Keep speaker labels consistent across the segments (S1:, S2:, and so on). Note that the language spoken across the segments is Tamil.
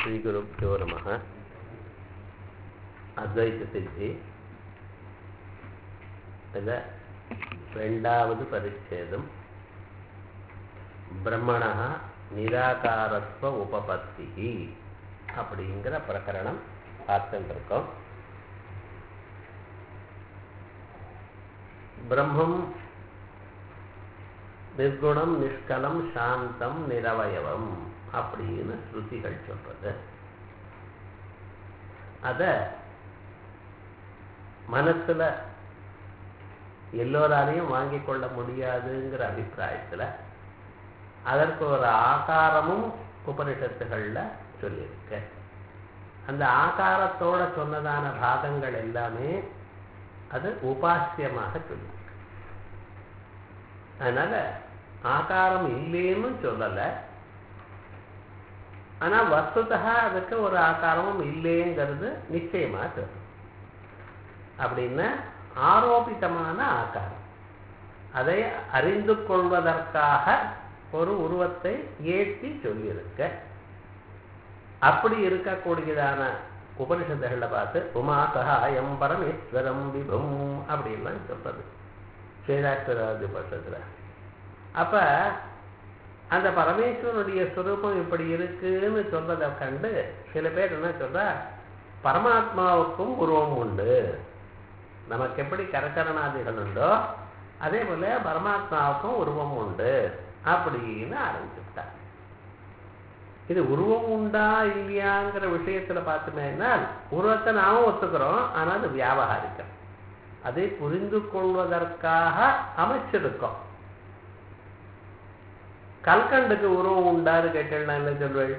S1: ஸ்ரீகுருப்போ நம அத்வைத சித்தி இதில் ரெண்டாவது பரிச்சேதம் பிரம்மணா நிராகாரத்துவ உபபத்தி அப்படிங்கிற பிரகரணம் பார்த்துட்டு இருக்கோம் பிரம்மம் நிர்குணம் நிஷ்கலம் சாந்தம் நிரவயவம் அப்படின்னு ஸ்ருதிகள் சொல்றது அத மனசுல எல்லோராலையும் வாங்கிக் கொள்ள முடியாதுங்கிற அபிப்பிராயத்துல அதற்கு ஒரு ஆகாரமும் உபனிஷத்துகள்ல சொல்லியிருக்கு அந்த ஆகாரத்தோட சொன்னதான பாகங்கள் எல்லாமே அது உபாசியமாக சொல்லியிருக்கு அதனால ஆகாரம் இல்லைன்னு சொல்லலை ஆனா வஸ்துதா அதுக்கு ஒரு ஆகாரமும் இல்லைங்கிறது நிச்சயமா சொல்லும் அப்படின்னா ஆரோபிதமான ஆகாரம் அதை அறிந்து கொள்வதற்காக ஒரு உருவத்தை ஏற்றி சொல்லியிருக்க அப்படி இருக்கக்கூடியதான உபனிஷத்துகளை பார்த்து உமா சகாயம் பரமேஸ்வரம் விபம் அப்படின்லாம் சொல்றது ஸ்வேதாஸ்வராதி உபனிஷத்துல அப்ப அந்த பரமேஸ்வரனுடைய ஸ்வரூபம் இப்படி இருக்குன்னு சொல்றதை கண்டு சில பேர் என்ன சொல்றா பரமாத்மாவுக்கும் உருவம் உண்டு நமக்கு எப்படி கரகரணாதிகள் உண்டோ அதே போல பரமாத்மாவுக்கும் உருவம் உண்டு அப்படின்னு ஆரம்பிச்சுட்டா இது உருவம் உண்டா இல்லையாங்கிற விஷயத்துல பார்த்தோமேனா உருவத்தை நாமும் ஒத்துக்கிறோம் ஆனா அது வியாபகாரிக்கம் அதை புரிந்து கொள்வதற்காக அமைச்சிருக்கோம் கல்கண்டுக்கு உருவம் உண்டாரு கேட்டேன்னா என்ன சொல்வேள்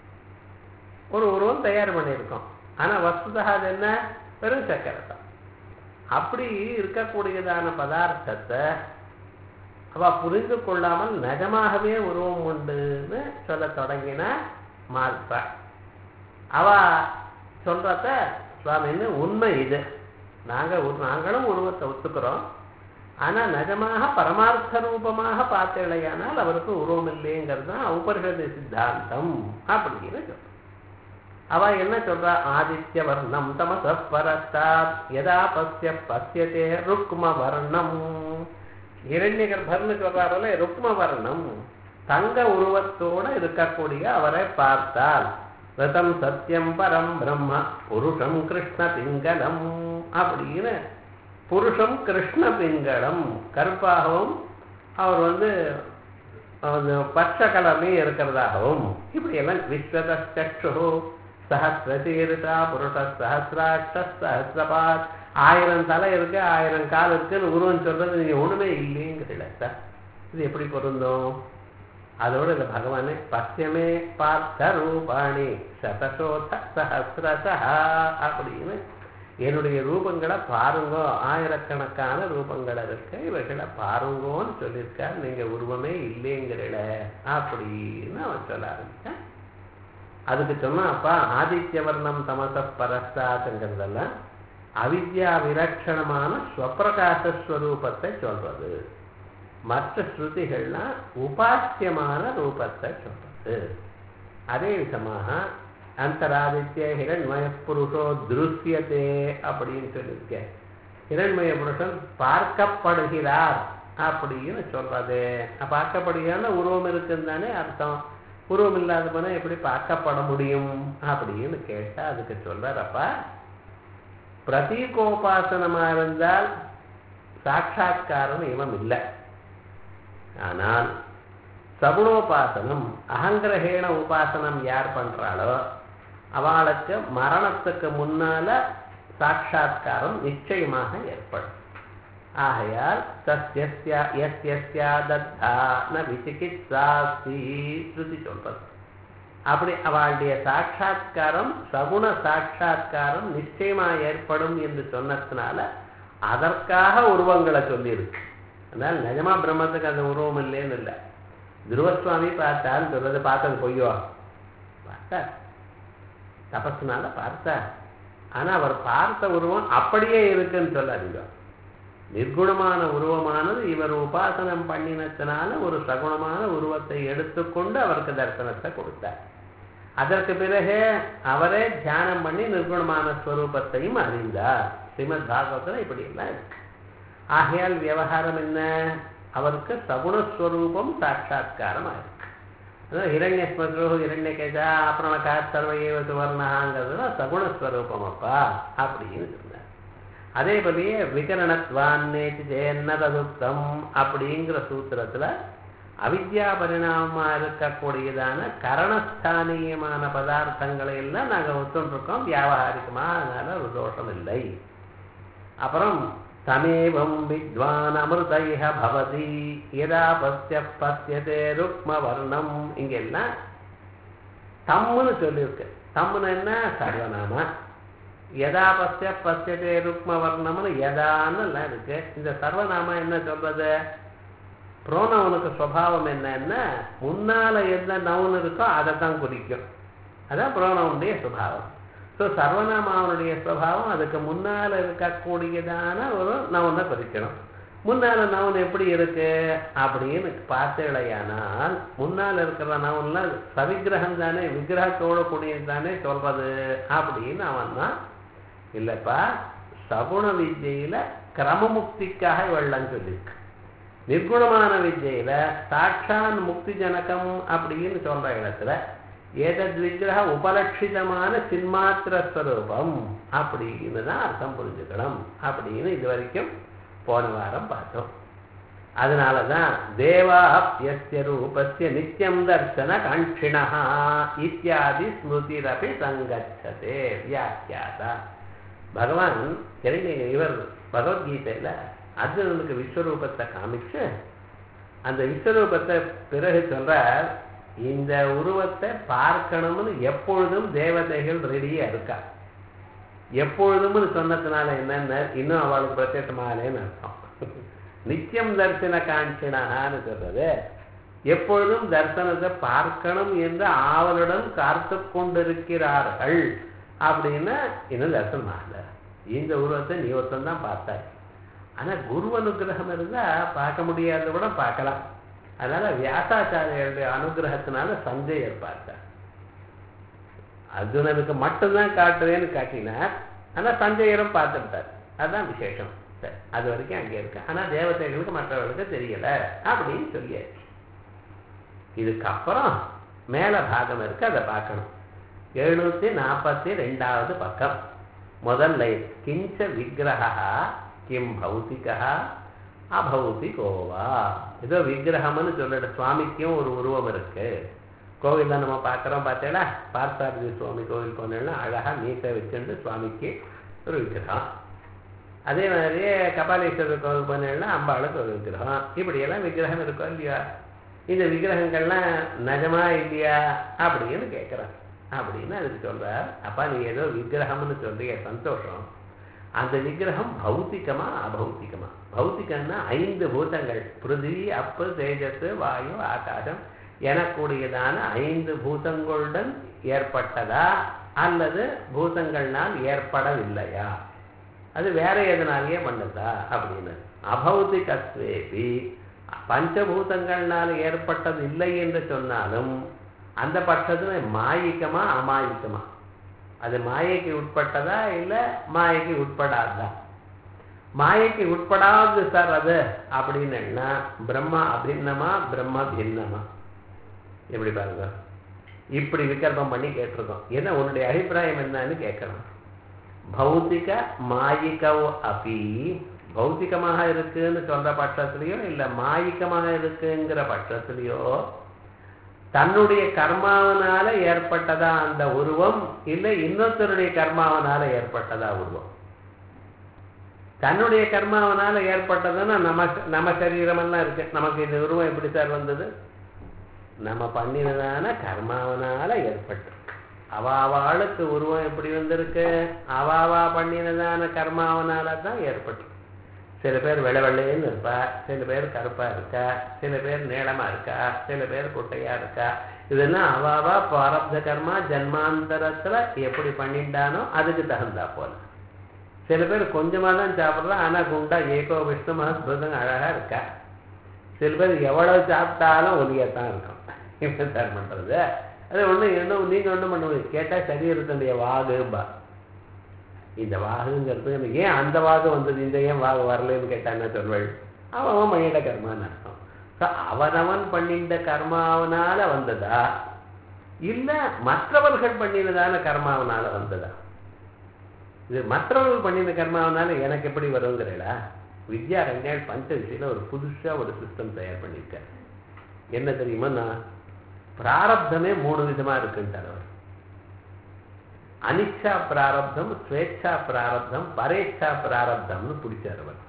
S1: ஒரு உருவம் தயார் பண்ணியிருக்கோம் ஆனா வஸ்துதா அது என்ன வெறும் சக்கரை தான் அப்படி இருக்கக்கூடியதான பதார்த்தத்தை அவ புரிந்து கொள்ளாமல் நிஜமாகவே உருவம் உண்டுன்னு சொல்ல தொடங்கின மால்பா அவ சொல்றத சுவாமின்னு உண்மை இது நாங்க நாங்களும் உருவத்தை ஒத்துக்கிறோம் ஆனா நிஜமாக பரமார்த்த ரூபமாக பார்த்தேளையானால் அவருக்கு உருவம் இல்லைங்கிறது தான் உபரிஷத சித்தாந்தம் அப்படின்னு சொல்றோம் அவ என்ன சொல்றா ஆதித்ய வர்ணம் தமச பரத்தாத் யதா பசிய பசியதே ருக்ம வர்ணம் இரண்ய கர்ப்பர்னு சொல்றாருல ருக்ம வர்ணம் தங்க உருவத்தோட இருக்கக்கூடிய அவரை பார்த்தால் ரதம் சத்தியம் பரம் பிரம்ம புருஷம் கிருஷ்ண பிங்கலம் அப்படின்னு புருஷம் கிருஷ்ண பிங்களம் கருப்பாகவும் அவர் வந்து பச்சை கலர்லையும் இருக்கிறதாகவும் இப்படி எல்லாம் விஸ்வதச்சு சஹசிரதீருஷா புருஷ சஹசிராட்ச சஹசிரபாத் ஆயிரம் தலை இருக்கு ஆயிரம் கால் இருக்குன்னு உருவம் சொல்றது நீங்க ஒண்ணுமே இல்லைங்கிறீங்கள சார் இது எப்படி பொருந்தும் அதோட இந்த பகவானே பத்தியமே பார்த்த ரூபாணி சதசோத சஹசிரசா அப்படின்னு என்னுடைய ரூபங்களை பாருங்க ஆயிரக்கணக்கான ரூபங்கள் இருக்கு இவைகளை பாருங்கன்னு சொல்லியிருக்கார் நீங்க உருவமே இல்லைங்கிறல அப்படின்னு அவன் சொல்ல ஆரம்பிச்சான் அதுக்கு சொன்னா அப்பா ஆதித்ய வர்ணம் தமச பரஸ்தாத்துங்கிறதெல்லாம் அவித்யா விலட்சணமான ஸ்வப்பிரகாசஸ்வரூபத்தை சொல்றது மற்ற ஸ்ருதிகள்லாம் உபாசியமான ரூபத்தை சொல்றது அதே விதமாக அந்தராதித்ய ஹிரண்மய புருஷோ திருஷ்யத்தே அப்படின்னு சொல்லியிருக்கேன் ஹிரண்மய புருஷன் பார்க்கப்படுகிறார் அப்படின்னு சொல்றது பார்க்கப்படுகிறான உருவம் இருக்குன்னு தானே அர்த்தம் உருவம் இல்லாத போனா எப்படி பார்க்கப்பட முடியும் அப்படின்னு கேட்டா அதுக்கு சொல்றாரப்பா பிரதீகோபாசனமா இருந்தால் சாட்சா்காரம் நியமம் இல்லை ஆனால் சகுணோபாசனம் அகங்கிரகேண உபாசனம் யார் பண்றாளோ அவளுக்கு மரணத்துக்கு முன்னால சாட்சா்காரம் நிச்சயமாக ஏற்படும் ஆகையால் ஸ்ருதி சொல்றது அப்படி அவளுடைய சாட்சா்காரம் சகுண சாட்சா்காரம் நிச்சயமா ஏற்படும் என்று சொன்னதுனால அதற்காக உருவங்களை சொல்லியிருக்கு அதனால நிஜமா பிரம்மத்துக்கு அந்த உருவம் இல்லைன்னு இல்லை துருவசுவாமி பார்த்தால் துருவதை பார்த்தது பொய்யோ பார்த்தார் தபஸ்னால பார்த்தார் ஆனா அவர் பார்த்த உருவம் அப்படியே இருக்குன்னு சொல்லாதீங்க நிர்குணமான உருவமானது இவர் உபாசனம் பண்ணினத்தினால ஒரு சகுணமான உருவத்தை எடுத்துக்கொண்டு அவருக்கு தரிசனத்தை கொடுத்தார் அதற்கு பிறகு அவரே தியானம் பண்ணி நிர்குணமான ஸ்வரூபத்தையும் அறிந்தார் ஸ்ரீமத் பாகவத்தில் இப்படி எல்லாம் இருக்கு ஆகையால் விவகாரம் என்ன அவருக்கு சகுணஸ்வரூபம் சாட்சா்காரம் ஆயிருக்கு அதாவது ஹிரண்ய ஸ்மக்ரு ஹிரண்ய கேஜா அப்புறமக்கா சர்வையே சுவர்ணாங்கிறது சகுணஸ்வரூபம் அப்பா அப்படின்னு சொன்னார் அதே போலயே விகரணத்வான்னேச்சு ஜெயன்ன ததுப்தம் அப்படிங்கிற சூத்திரத்துல அவித்யா பரிணாமமா இருக்கக்கூடியதான கரணஸ்தானியமான பதார்த்தங்களை எல்லாம் நாங்கள் ஒத்துருக்கோம் வியாபகாரிகமா அதனால ஒரு தோஷம் இல்லை அப்புறம் தமேவம் வித்வான் அமிர்தைஹ பவதி யதா பஸ்ய பஸ்யதே ருக்ம வர்ணம் இங்கெல்லாம் தம்முன்னு சொல்லியிருக்கு தம்முன்னு என்ன சர்வநாம யதா பஸ்ய பஸ்யதே ருக்ம வர்ணம்னு யதான்னு எல்லாம் இருக்கு இந்த சர்வநாமம் என்ன சொல்றது புரோனவனுக்கு சுவாவம் என்னன்னா முன்னால எந்த நவுன் இருக்கோ அதை தான் குறிக்கும் அதான் புரோனவனுடைய சுபாவம் ஸோ சர்வநாமாவனுடைய சுவாவம் அதுக்கு முன்னால் இருக்கக்கூடியதான ஒரு நவனை குறிக்கணும் முன்னால் நவன் எப்படி இருக்கு அப்படின்னு பார்த்தேளையானால் முன்னால் இருக்கிற நவன்லாம் சவிக்கிரகம் தானே விக்கிரகத்தோடு கூடியது தானே சொல்றது அப்படின்னு அவன் தான் இல்லைப்பா சகுண வித்யில கிரமமுக்திக்காக வெள்ளம் சொல்லியிருக்கு நிர்குணமான வித்யில சாட்சான் முக்தி ஜனகம் அப்படின்னு சொல்ற இடத்துல ஏதத் விக்கிரக உபலட்சிதமான சின்மாத்திர ஸ்வரூபம் அப்படின்னு தான் அர்த்தம் புரிஞ்சுக்கணும் அப்படின்னு இது வரைக்கும் போன வாரம் பார்த்தோம் அதனால தான் தேவாப்பியஸ்ய ரூபஸ்ய நித்தியம் தர்சன காட்சிணா இத்தியாதி ஸ்மிருதிரபி சங்கச்சதே வியாக்கியாதா பகவான் இரண்ய இவர் பகவத்கீதையில அர்ஜுனனுக்கு விஸ்வரூபத்தை காமிச்சு அந்த விஸ்வரூபத்தை பிறகு சொல்றார் இந்த உருவத்தை பார்க்கணும்னு எப்பொழுதும் தேவதைகள் ரெடியா இருக்கா எப்பொழுதும்னு சொன்னதுனால என்னென்ன இன்னும் அவளுக்கு பிரத்யேகமாலேன்னு அர்த்தம் நித்தியம் தரிசன காஞ்சினான்னு சொல்றது எப்பொழுதும் தரிசனத்தை பார்க்கணும் என்று ஆவலுடன் காத்து கொண்டிருக்கிறார்கள் அப்படின்னா இன்னும் தரிசனம் ஆகல இந்த உருவத்தை நீ ஒருத்தன் தான் பார்த்தாய் ஆனா குரு அனுகிரகம் இருந்தா பார்க்க முடியாத கூட பார்க்கலாம் அதனால வியாசாச்சாரியருடைய அனுகிரகத்தினால சஞ்சயர் பார்த்தார் அர்ஜுனனுக்கு மட்டும்தான் காட்டுறேன்னு காட்டினார் ஆனா சஞ்சயரும் பார்த்துட்டார் அதுதான் விசேஷம் சரி அது வரைக்கும் அங்கே இருக்கு ஆனா தேவதைகளுக்கு மற்றவர்களுக்கு தெரியல அப்படின்னு சொல்லியாச்சு இதுக்கப்புறம் மேல பாகம் இருக்கு அதை பார்க்கணும் எழுநூத்தி நாற்பத்தி ரெண்டாவது பக்கம் முதல் லைன் கிஞ்ச விக்கிரகா கிம் பௌத்திகா அபௌத்திகோவா ஏதோ விக்கிரகம்னு சொல்லிட சுவாமிக்கும் ஒரு உருவம் இருக்கு கோவில்ல நம்ம பார்க்குறோம் பார்த்தேடா பார்த்தசாரதி சுவாமி கோவில் போனேன்னா அழகா மீசை வச்சுட்டு சுவாமிக்கு ஒரு விக்கிரகம் அதே மாதிரியே கபாலீஸ்வரர் கோவில் போனேன்னா அம்பாளுக்கு ஒரு விக்கிரகம் இப்படியெல்லாம் விக்கிரகம் இருக்கும் இல்லையா இந்த விக்கிரகங்கள்லாம் நிஜமா இல்லையா அப்படின்னு கேட்குறான் அப்படின்னு அதுக்கு சொல்றார் அப்பா நீ ஏதோ விக்கிரகம்னு சொல்றிய சந்தோஷம் அந்த விக்கிரகம் பௌத்திகமா அபௌத்திகமா பௌத்திகம்னா ஐந்து பூதங்கள் பிருத்திவி அப்பு தேஜஸ் வாயு ஆகாசம் எனக்கூடியதான ஐந்து பூதங்களுடன் ஏற்பட்டதா அல்லது பூதங்கள்னால் ஏற்படவில்லையா அது வேற எதனாலேயே பண்ணதா அப்படின்னு அபௌத்திகத்வேபி பஞ்சபூதங்கள்னால் ஏற்பட்டது இல்லை என்று சொன்னாலும் அந்த பட்சத்துல மாயிக்கமா அமாயிக்கமா அது மாயைக்கு உட்பட்டதா இல்ல மாயைக்கு உட்படாதா மாயைக்கு உட்படாது சார் அது அப்படின்னா பிரம்மா அபின்னமா பிரம்ம பின்னமா எப்படி பாருங்க இப்படி விகல்பம் பண்ணி கேட்டிருக்கோம் என்ன உன்னுடைய அபிப்பிராயம் என்னன்னு கேட்கணும் பௌத்திக மாயிகவோ அப்பி பௌத்திகமாக இருக்குன்னு சொல்ற பட்சத்திலையோ இல்ல மாயிக்கமாக இருக்குங்கிற பட்சத்திலையோ தன்னுடைய கர்மாவனால ஏற்பட்டதா அந்த உருவம் இல்லை இன்னொருத்தருடைய கர்மாவனால ஏற்பட்டதா உருவம் தன்னுடைய கர்மாவனால ஏற்பட்டதுன்னா நம்ம நம்ம சரீரமெல்லாம் இருக்கு நமக்கு இந்த உருவம் எப்படி சார் வந்தது நம்ம பண்ணினதான கர்மாவனால ஏற்பட்டு அவாவாளுக்கு உருவம் எப்படி வந்திருக்கு அவாவா பண்ணினதான கர்மாவனால தான் ஏற்பட்டு சில பேர் வெள்ளை வெள்ளைன்னு இருப்பா சில பேர் கருப்பா இருக்கா சில பேர் நீளமா இருக்கா சில பேர் குட்டையா இருக்கா இதெல்லாம் அவாவா பிராரப்த கர்மா ஜன்மாந்தரத்துல எப்படி பண்ணிட்டானோ அதுக்கு தகுந்தா போல சில பேர் கொஞ்சமா தான் சாப்பிட்றான் ஆனா குண்டா ஏகோ விஷ்ணு மகஸ்பிருதம் அழகா இருக்கா சில பேர் எவ்வளவு சாப்பிட்டாலும் ஒலியத்தான் இருக்கும் இப்ப சார் பண்றது அது ஒன்றும் என்ன நீங்கள் ஒன்றும் பண்ண முடியாது கேட்டால் சரீரத்தினுடைய வாகும்பா இந்த வாகுங்கிறது எனக்கு ஏன் அந்த வாகு வந்தது இந்த ஏன் வாகு வரலன்னு கேட்டா என்ன சொல்வள் அவன் அவன் பண்ணிட்ட கர்மான்னு அர்த்தம் ஸோ அவனவன் பண்ணிட்ட கர்மாவனால வந்ததா இல்லை மற்றவர்கள் பண்ணினதான கர்மாவனால வந்ததா இது மற்றவர்கள் பண்ணின கர்மாவனால எனக்கு எப்படி வருங்கிறீங்களா வித்யாரண்யால் பஞ்சவிஷயில ஒரு புதுசா ஒரு சிஸ்டம் தயார் பண்ணியிருக்காரு என்ன தெரியுமா நான் பிராரப்தமே மூணு விதமா இருக்குன்ட்டார் அவர் அனிச்சா பிராரப்தம் ஸ்வேச்சா பிராரப்தம் பரேச்சா பிராரப்தம்னு பிடிச்சார் அவர்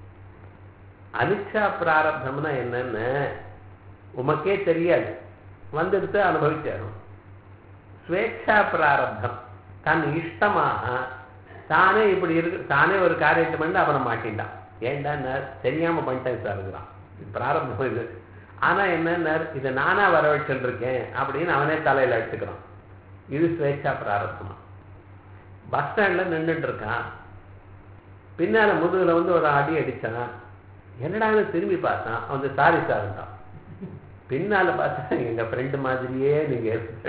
S1: அனிச்சா பிராரப்தம்னா என்னன்னு உமக்கே தெரியாது வந்துடுத்து அனுபவிச்சாரும் ஸ்வேச்சா பிராரப்தம் தன் இஷ்டமாக தானே இப்படி இருக்கு தானே ஒரு காரியத்தை பண்ணி அப்புறம் மாட்டின்டான் ஏன்டா தெரியாம பண்ணிட்டேன் சார் இருக்கிறான் பிராரப்தம் இது ஆனா என்ன இதை நானா வர வச்சுருக்கேன் அப்படின்னு அவனே தலையில எடுத்துக்கிறான் இது ஸ்வேச்சா பிராரப்தமா பஸ் ஸ்டாண்ட்ல நின்றுட்டு இருக்கான் பின்னால முதுகுல வந்து ஒரு அடி அடிச்சான் என்னடான்னு திரும்பி பார்த்தான் அவன் சாரி சார்ந்தான் பின்னால பார்த்தா எங்க ஃப்ரெண்டு மாதிரியே நீங்க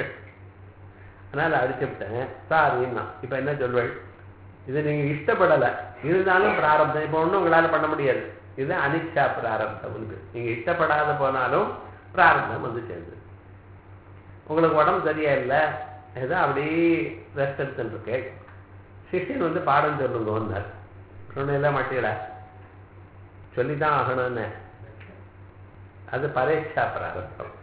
S1: அதனால அடிச்சுவிட்டேன் சாரின்னா இப்ப என்ன சொல்வேள் இது நீங்க இஷ்டப்படலை இருந்தாலும் பிராரப்தம் இப்போ ஒன்றும் உங்களால பண்ண முடியாது இது அனிச்சா பிராரப்தம் நீங்க இஷ்டப்படாத போனாலும் பிராரப்தம் வந்து சேர்ந்து உங்களுக்கு உடம்பு சரியா இல்லை ஏதோ அப்படி ரெஸ்ட் எடுத்துட்டு இருக்கேன் சிஷியன் வந்து பாடம் சொல்லுங்க வந்தார் சொன்னதெல்லாம் மாட்டீங்கள சொல்லிதான் ஆகணும்னு அது பரீட்சா பிராரப்தம்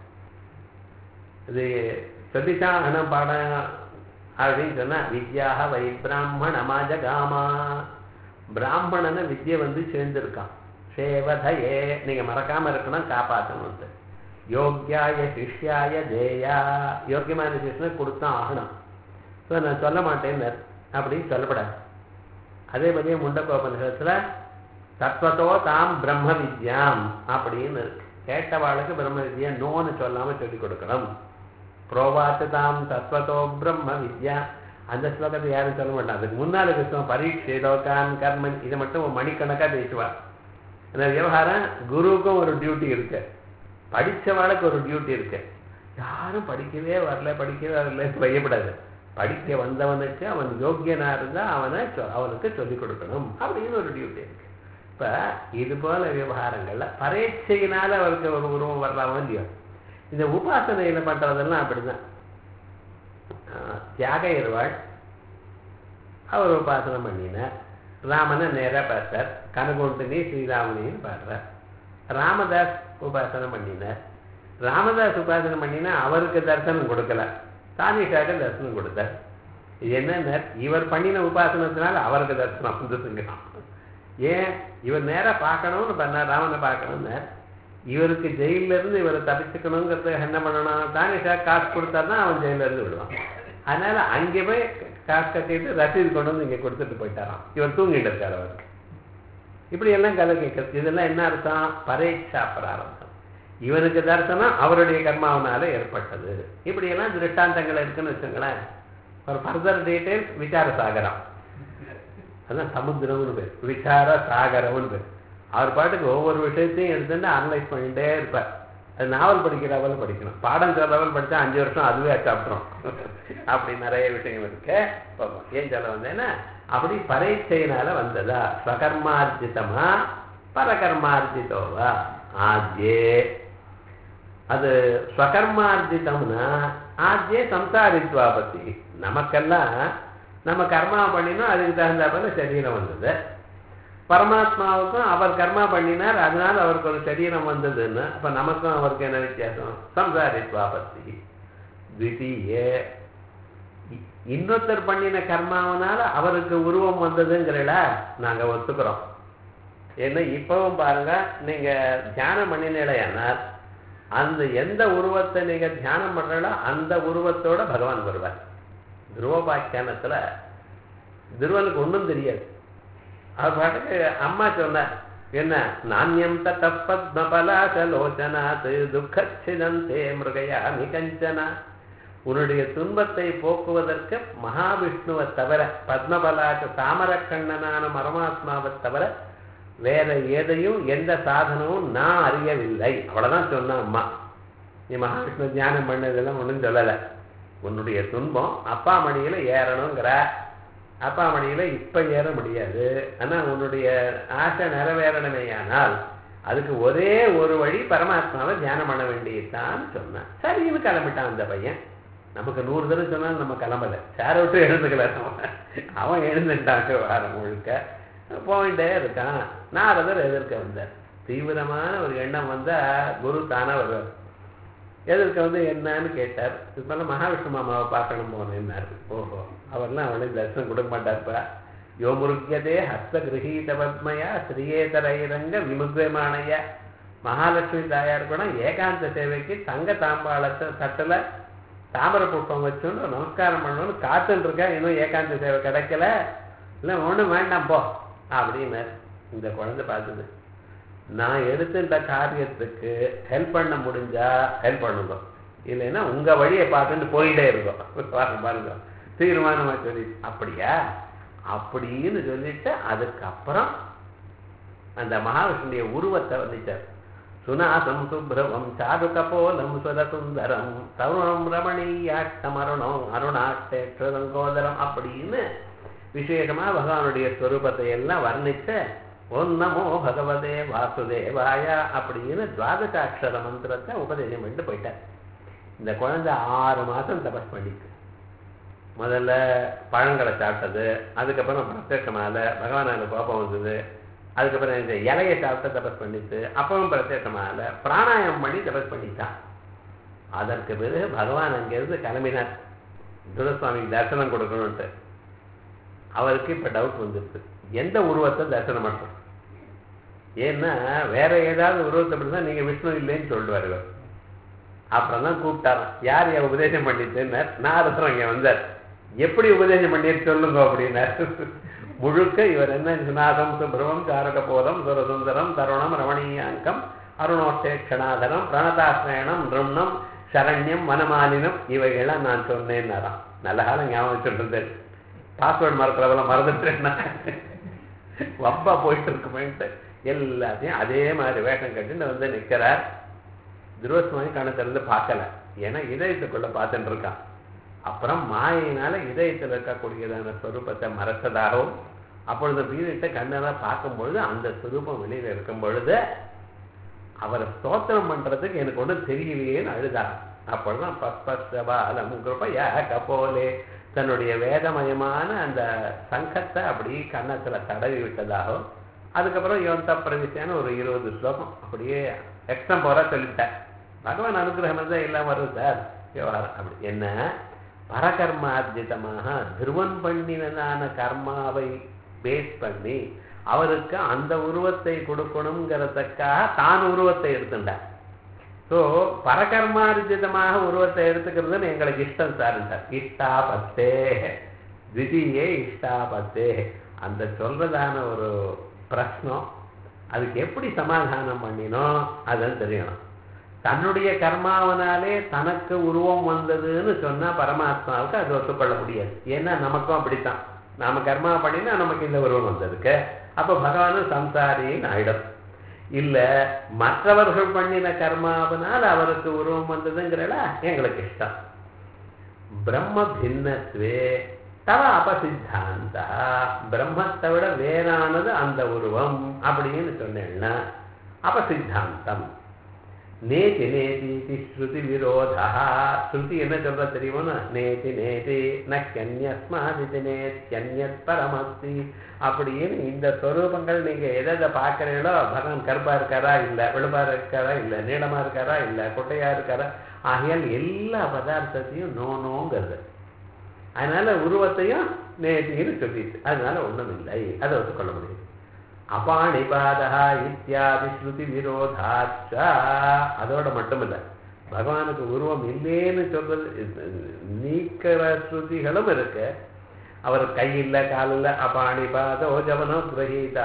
S1: இது சொல்லித்தான் ஆகணும் பாடம் அப்படின்னு சொன்னா வித்யாக வை பிராமண காமா பிராமணன வித்யை வந்து சேர்ந்திருக்கான் சேவதையே நீங்க மறக்காம இருக்கணும் காப்பாற்றணும் யோக்கியாய சிஷ்யாய தேயா யோக்கியமான சிஷ்யனை கொடுத்தான் ஆகணும் ஸோ நான் சொல்ல மாட்டேன்னு அப்படின்னு சொல்லப்படாது அதே மாதிரியே முண்டகோபனிஷத்துல தத்வத்தோ தாம் பிரம்ம வித்யாம் அப்படின்னு இருக்கு கேட்டவாளுக்கு பிரம்ம வித்யா நோன்னு சொல்லாம சொல்லிக் கொடுக்கணும் புரோவாத்து தாம் தத்வத்தோ பிரம்ம வித்யா அந்த ஸ்லோகத்தை யாரும் சொல்ல மாட்டான் அதுக்கு முன்னால பேசுவோம் பரீட்சை லோகான் கர்மன் இதை மட்டும் மணிக்கணக்கா பேசுவார் அந்த விவகாரம் குருவுக்கும் ஒரு டியூட்டி இருக்கு படிச்சவாளுக்கு ஒரு டியூட்டி இருக்கு யாரும் படிக்கவே வரல படிக்கவே வரலன்னு பயப்படாது படிக்க வந்தவனுக்கு அவன் யோக்கியனா இருந்தா அவனை அவனுக்கு சொல்லிக் கொடுக்கணும் அப்படின்னு ஒரு டியூட்டி இருக்கு இப்ப இது போல விவகாரங்கள்ல பரீட்சையினால அவருக்கு ஒரு உருவம் வரலாமோ இல்லையோ இந்த உபாசனையில பண்றதெல்லாம் அப்படிதான் தியாக இருவாள் அவர் உபாசனை பண்ணினார் ராமனை நேராக பார்த்தார் கனகொண்டினி ஸ்ரீராமனின்னு பாடுறார் ராமதாஸ் உபாசனை பண்ணினார் ராமதாஸ் உபாசனை பண்ணினா அவருக்கு தரிசனம் கொடுக்கல தானிஷாக்கு தரிசனம் கொடுத்தார் என்ன இவர் பண்ணின உபாசனத்தினால அவருக்கு தரிசனம் வந்துருங்கிறான் ஏன் இவர் நேராக பார்க்கணும்னு பண்ணார் ராமனை பார்க்கணும்னு இவருக்கு ஜெயில இருந்து இவரை தப்பிச்சுக்கணுங்கிறதுக்கு என்ன பண்ணணும் தானிஷா காசு கொடுத்தா தான் அவன் ஜெயில இருந்து விடுவான் அதனால அங்கே போய் காசு கட்டிட்டு ரசீது கொண்டு வந்து இங்கே கொடுத்துட்டு போயிட்டாராம் இவர் தூங்கிட்டு இருக்காரு அவர் இப்படி எல்லாம் கதை கேட்கறது இதெல்லாம் என்ன அர்த்தம் பரீட்சா பிராரம்பம் இவனுக்கு தரிசனம் அவருடைய கர்மாவனால ஏற்பட்டது இப்படி எல்லாம் திருஷ்டாந்தங்கள் இருக்குன்னு வச்சுங்களேன் ஒரு ஃபர்தர் டீட்டெயில்ஸ் விசார சாகரம் அதான் சமுத்திரம்னு பேர் விசார சாகரம்னு பேர் அவர் பாட்டுக்கு ஒவ்வொரு விஷயத்தையும் எடுத்துட்டு அனலைஸ் பண்ணிட்டே இருப்பார் அது நாவல் படிக்கிற லெவல் படிக்கணும் பாடம் சொல்ற லெவல் படித்தா அஞ்சு வருஷம் அதுவே சாப்பிட்றோம் அப்படி நிறைய விஷயங்கள் இருக்கு ஏன் சொல்ல வந்தேன்னா அப்படி பரீட்சையினால வந்ததா ஸ்வகர்மார்ஜிதமா பரகர்மார்ஜிதோவா ஆத்யே அது ஸ்வகர்மார்ஜிதம்னா ஆத்யே சம்சாரித்வா பத்தி நமக்கெல்லாம் நம்ம கர்மா பண்ணினோம் அதுக்கு தகுந்த போல சரீரம் வந்தது பரமாத்மாவுக்கும் அவர் கர்மா பண்ணினார் அதனால அவருக்கு ஒரு சரீரம் வந்ததுன்னு அப்ப நமக்கும் அவருக்கு என்ன வித்தியாசம் சம்சாரித்வா பத்தி தித்தீய இன்னொருத்தர் பண்ணின கர்மாவனால அவருக்கு உருவம் வந்ததுங்கிறல நாங்க ஒத்துக்கிறோம் ஏன்னா இப்பவும் பாருங்க நீங்க தியானம் பண்ணினீங்களேயானால் அந்த எந்த உருவத்தை நீங்க தியானம் பண்றீங்களோ அந்த உருவத்தோட பகவான் வருவார் துருவபாக்கியானத்துல துருவனுக்கு ஒன்றும் தெரியாது அவர் பாட்டுக்கு அம்மா சொன்னார் என்ன நானியம் தப்பத்மபலாசலோச்சனாத் துக்கச்சிதந்தே மிருகயா நிகஞ்சனா உன்னுடைய துன்பத்தை போக்குவதற்கு மகாவிஷ்ணுவை தவிர பத்மபலாக்க தாமரக்கண்ணனான பரமாத்மாவை தவிர வேற எதையும் எந்த சாதனமும் நான் அறியவில்லை அவ்வளவுதான் சொன்ன அம்மா நீ மகாவிஷ்ணு தியானம் பண்ணதெல்லாம் ஒன்றும் சொல்லலை உன்னுடைய துன்பம் அப்பா மடியில ஏறணுங்கிற அப்பா மடியில இப்ப ஏற முடியாது ஆனா உன்னுடைய ஆசை நிறைவேறணுமேயானால் அதுக்கு ஒரே ஒரு வழி பரமாத்மாவை தியானம் பண்ண வேண்டியதுதான் சொன்னான் சரின்னு கிளம்பிட்டான் அந்த பையன் நமக்கு நூறு தடவை சொன்னாலும் நம்ம கிளம்பல சேரை விட்டு எழுந்துக்கல நம்ம. அவன் எழுந்துட்டாங்க வாரம் முழுக்க போயிட்டே இருக்கான் நாரதர் எதிர்க்க வந்தார் தீவிரமான ஒரு எண்ணம் வந்தா குரு தானா வருவார் எதிர்க்க வந்து என்னன்னு கேட்டார் இப்பெல்லாம் மகாவிஷ்ணு மாமாவை பார்க்கணும் போனேன்னாரு ஓஹோ அவர்லாம் அவளுக்கு தரிசனம் கொடுக்க மாட்டார்ப்பா யோ முருக்கியதே ஹஸ்த கிரகீத பத்மயா ஸ்ரீயேதரைரங்க விமுக்யமானய மகாலட்சுமி தாயார் கூட ஏகாந்த சேவைக்கு தங்க தாம்பாளத்தை தட்டுல தாமரை புஷ்பம் வச்சுன்னு நமஸ்காரம் பண்ணணும்னு காத்துட்டு இருக்கேன் இன்னும் ஏகாந்த சேவை கிடைக்கல இல்லை ஒன்றும் வேண்டாம் போ அப்படின்னு இந்த குழந்தை பார்த்தது நான் எடுத்துட்ட காரியத்துக்கு ஹெல்ப் பண்ண முடிஞ்சா ஹெல்ப் பண்ணுங்க இல்லைன்னா உங்க வழியை பார்த்துட்டு போயிட்டே இருக்கும் பாருங்க பாருங்க தீர்மானமா சொல்லி அப்படியா அப்படின்னு சொல்லிட்டு அதுக்கப்புறம் அந்த மகாவிஷ்ணுடைய உருவத்தை வந்துச்சார் சுனாசம் சுப்ரவம் சாரு கபோலம் சுரசுந்தரம் தருணம் ரமணீயாட்டம் அருணம் அருணாட்டேஸ்வரங்கோதரம் அப்படின்னு விசேஷமா பகவானுடைய ஸ்வரூபத்தை எல்லாம் வர்ணிச்ச ஓம் நமோ பகவதே வாசுதேவாய அப்படின்னு துவாதசாட்சர மந்திரத்தை உபதேசம் பண்ணிட்டு போயிட்டார் இந்த குழந்தை ஆறு மாசம் தபஸ் பண்ணிச்சு முதல்ல பழங்களை சாப்பிட்டது அதுக்கப்புறம் பிரத்யட்சமால பகவானால கோபம் வந்தது அதுக்கப்புறம் இந்த இலையை சாப்பிட்டு தபஸ் பண்ணிட்டு அப்பவும் பிரத்யட்சமால பிராணாயாமம் பண்ணி தபஸ் பண்ணிட்டான் அதற்கு பிறகு பகவான் அங்கிருந்து கிளம்பினார் துரசுவாமிக்கு தரிசனம் கொடுக்கணும்ட்டு அவருக்கு இப்ப டவுட் வந்துருக்கு எந்த உருவத்தை தரிசனம் பண்றது ஏன்னா வேற ஏதாவது உருவத்தை அப்படின்னா நீங்க விஷ்ணு இல்லைன்னு சொல்லிட்டு வருவார் அப்புறம் தான் கூப்பிட்டாராம் யார் என் உபதேசம் பண்ணிட்டுன்னார் நாரதர் அங்கே வந்தார் எப்படி உபதேசம் பண்ணிட்டு சொல்லுங்க அப்படின்னார் முழுக்க இவர் என்ன சுநாதம் சுப்ரமம் சாரக போதம் சுரசுந்தரம் தருணம் ரமணீயாங்கம் அருணோட்டேக்ஷணாதரம் பிரணதாசிரயணம் நிரும்ணம் சரண்யம் வனமாலினம் இவைகள்லாம் நான் சொன்னேன்னாராம் நல்ல காலம் ஞாபகம் சொல்றது பாஸ்வேர்டு மறக்கிறவெல்லாம் மறந்துட்டேன்னா வப்பா போயிட்டு இருக்குமேன்ட்டு எல்லாத்தையும் அதே மாதிரி வேஷம் கட்டின்னு வந்து நிற்கிறார் துருவசுவாமி கண்ணை திறந்து பார்க்கல ஏன்னா இதயத்துக்குள்ள பார்த்துட்டு இருக்கான் அப்புறம் மாயினால இதயத்தில் இருக்கக்கூடியதான ஸ்வரூபத்தை மறைச்சதாகவும் அப்பொழுது வீணிட்ட கண்ணெல்லாம் பார்க்கும் பொழுது அந்த ஸ்வரூபம் வெளியில இருக்கும் பொழுது அவரை ஸ்தோத்திரம் பண்றதுக்கு எனக்கு ஒன்றும் தெரியலையேன்னு அழுதார் அப்பொழுதுதான் பஸ்பஸ்தபாலம் கிருபையா கபோலே தன்னுடைய வேதமயமான அந்த சங்கத்தை அப்படி கன்னத்துல தடவி விட்டதாகவும் அதுக்கப்புறம் யோந்த பிரவிசியான ஒரு இருபது ஸ்லோகம் அப்படியே எக்ஸ்ட்ரம் போற சொல்லிட்டேன் பகவான் அனுகிரகம் தான் எல்லாம் வரும் சார் விவகாரம் அப்படி என்ன பரகர்மார்ஜிதமாக திருவன் பண்ணினதான கர்மாவை பேஸ் பண்ணி அவருக்கு அந்த உருவத்தை கொடுக்கணுங்கிறதுக்காக தான் உருவத்தை எடுத்துட்டார் ஸோ பரகர்மார்ஜிதமாக உருவத்தை எடுத்துக்கிறதுன்னு எங்களுக்கு இஷ்டம் சார் இஷ்டா பத்தே திதியே இஷ்டா பத்தே அந்த சொல்றதான ஒரு பிரஷ்னம் அதுக்கு எப்படி சமாதானம் பண்ணினோம் அதுன்னு தெரியணும் தன்னுடைய கர்மாவனாலே தனக்கு உருவம் வந்ததுன்னு சொன்னா பரமாத்மாவுக்கு அது ஒத்துக்கொள்ள முடியாது ஏன்னா நமக்கும் அப்படித்தான் நாம கர்மா பண்ணினா நமக்கு இந்த உருவம் வந்ததுக்கு அப்ப பகவானும் சம்சாரின்னு ஆயிடும் இல்ல மற்றவர்கள் பண்ணின கர்மாவனால் அவருக்கு உருவம் வந்ததுங்கிறல எங்களுக்கு இஷ்டம் பிரம்ம பின்னத்வே தவ அபசித்தாந்தா பிரம்மத்தை விட வேறானது அந்த உருவம் அப்படின்னு சொன்னேன்னா அபசித்தாந்தம் நேதி நேதி ஸ்ருதி விரோதா ஸ்ருதி என்ன சொல்ற தெரியுமா நேதி நேதி நன்யஸ்மாதிதி நேத்யன்யத் பரமஸ்தி அப்படின்னு இந்த ஸ்வரூபங்கள் நீங்க எதை எதை பார்க்கறீங்களோ பகவான் கருப்பா இருக்காரா இல்ல வெளுப்பா இருக்காரா இல்ல நீளமா இருக்காரா இல்ல குட்டையா இருக்காரா ஆகையால் எல்லா பதார்த்தத்தையும் நோ நோங்கிறது அதனால உருவத்தையும் நேத்தின்னு சொல்லிட்டு அதனால ஒண்ணும் இல்லை அதை ஒத்துக்கொள்ள முடியும் அபாணிபாதா இத்தியாதி ஸ்ருதி விரோதாச்சா அதோட மட்டுமில்ல பகவானுக்கு உருவம் இல்லேன்னு சொல்றது நீக்கிற ஸ்ருதிகளும் இருக்கு அவர் கை இல்ல கால் இல்ல அபாணிபாதோ ஜவனோ கிரகீதா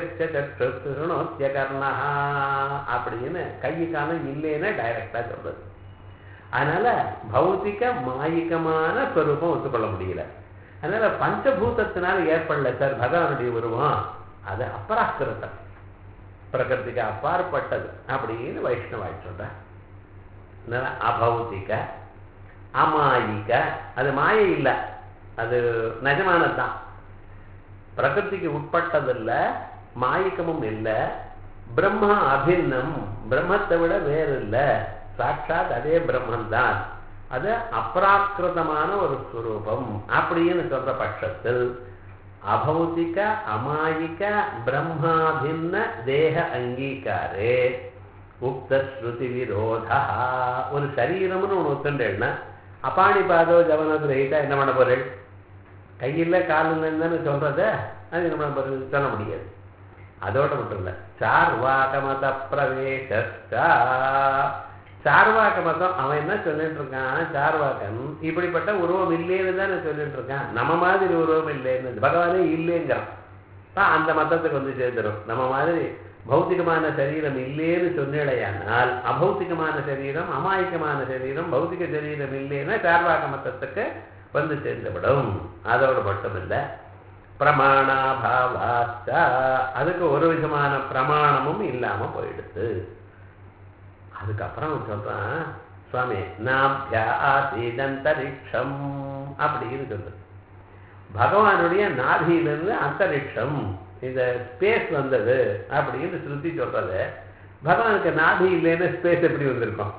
S1: பத்திய கர்ணா அப்படின்னு கை காலம் இல்லைன்னு டைரக்டா சொல்றது அதனால பௌத்திக மாயிகமான ஸ்வரூபம் ஒத்துக்கொள்ள முடியல அதனால பஞ்சபூதத்தினால ஏற்படல சார் பகவானுடைய உருவம் அது அபராக்கிருத்தம் பிரகிருதிக்கு அப்பாற்பட்டது அப்படின்னு வைஷ்ணவாய் சொல்ற அபௌத்திக அமாயிக அது மாயை இல்லை அது நிஜமானதுதான் பிரகிருதிக்கு உட்பட்டதில்ல மாயிக்கமும் இல்லை பிரம்மா அபின்னம் பிரம்மத்தை விட வேறு இல்லை சாட்சாத் அதே பிரம்மன் தான் அது அப்ராக்கிருதமான ஒரு ஸ்வரூபம் அப்படின்னு சொல்ற பட்சத்தில் அபௌதிக அமாயிக பிரம்மாபின்ன தேக அங்கீகாரே உக்த ஸ்ருதி விரோதா ஒரு சரீரம்னு ஒன்று ஒத்துண்டேன்னா அப்பாணி பாதோ ஜவன கிரகிட்டா என்ன பண்ண போறேன் கையில் காலில் இல்லைன்னு சொல்றத அது என்ன பண்ண போறது சொல்ல முடியாது அதோட மட்டும் இல்லை சார்வாக மத பிரவேசா சார்வாக்க மதம் அவன் என்ன சொல்லிட்டு இருக்கான் சார்வாக்கன் இப்படிப்பட்ட உருவம் இல்லைன்னு தானே சொல்லிட்டு இருக்கான் நம்ம மாதிரி உருவம் இல்லைன்னு பகவானே இல்லைங்கிறான் தான் அந்த மதத்துக்கு வந்து சேர்ந்துடும் நம்ம மாதிரி பௌத்திகமான சரீரம் இல்லைன்னு சொன்னிடையானால் அபௌத்திகமான சரீரம் அமாயக்கமான சரீரம் பௌத்திக சரீரம் இல்லைன்னா சார்வாக மதத்துக்கு வந்து சேர்ந்துவிடும் அதோடு மட்டும் இல்லை பிரமாணாபாவாச்ச அதுக்கு ஒரு விதமான பிரமாணமும் இல்லாம போயிடுது அதுக்கப்புறம் அவன் சொல்றான் சுவாமி நாபியாசீதந்தரிக்ஷம் அப்படின்னு சொல்றது பகவானுடைய நாபியிலிருந்து அந்தரிக்ஷம் இந்த ஸ்பேஸ் வந்தது அப்படின்னு ஸ்ருதி சொல்றது பகவானுக்கு நாபி இல்லைன்னு ஸ்பேஸ் எப்படி வந்திருக்கும்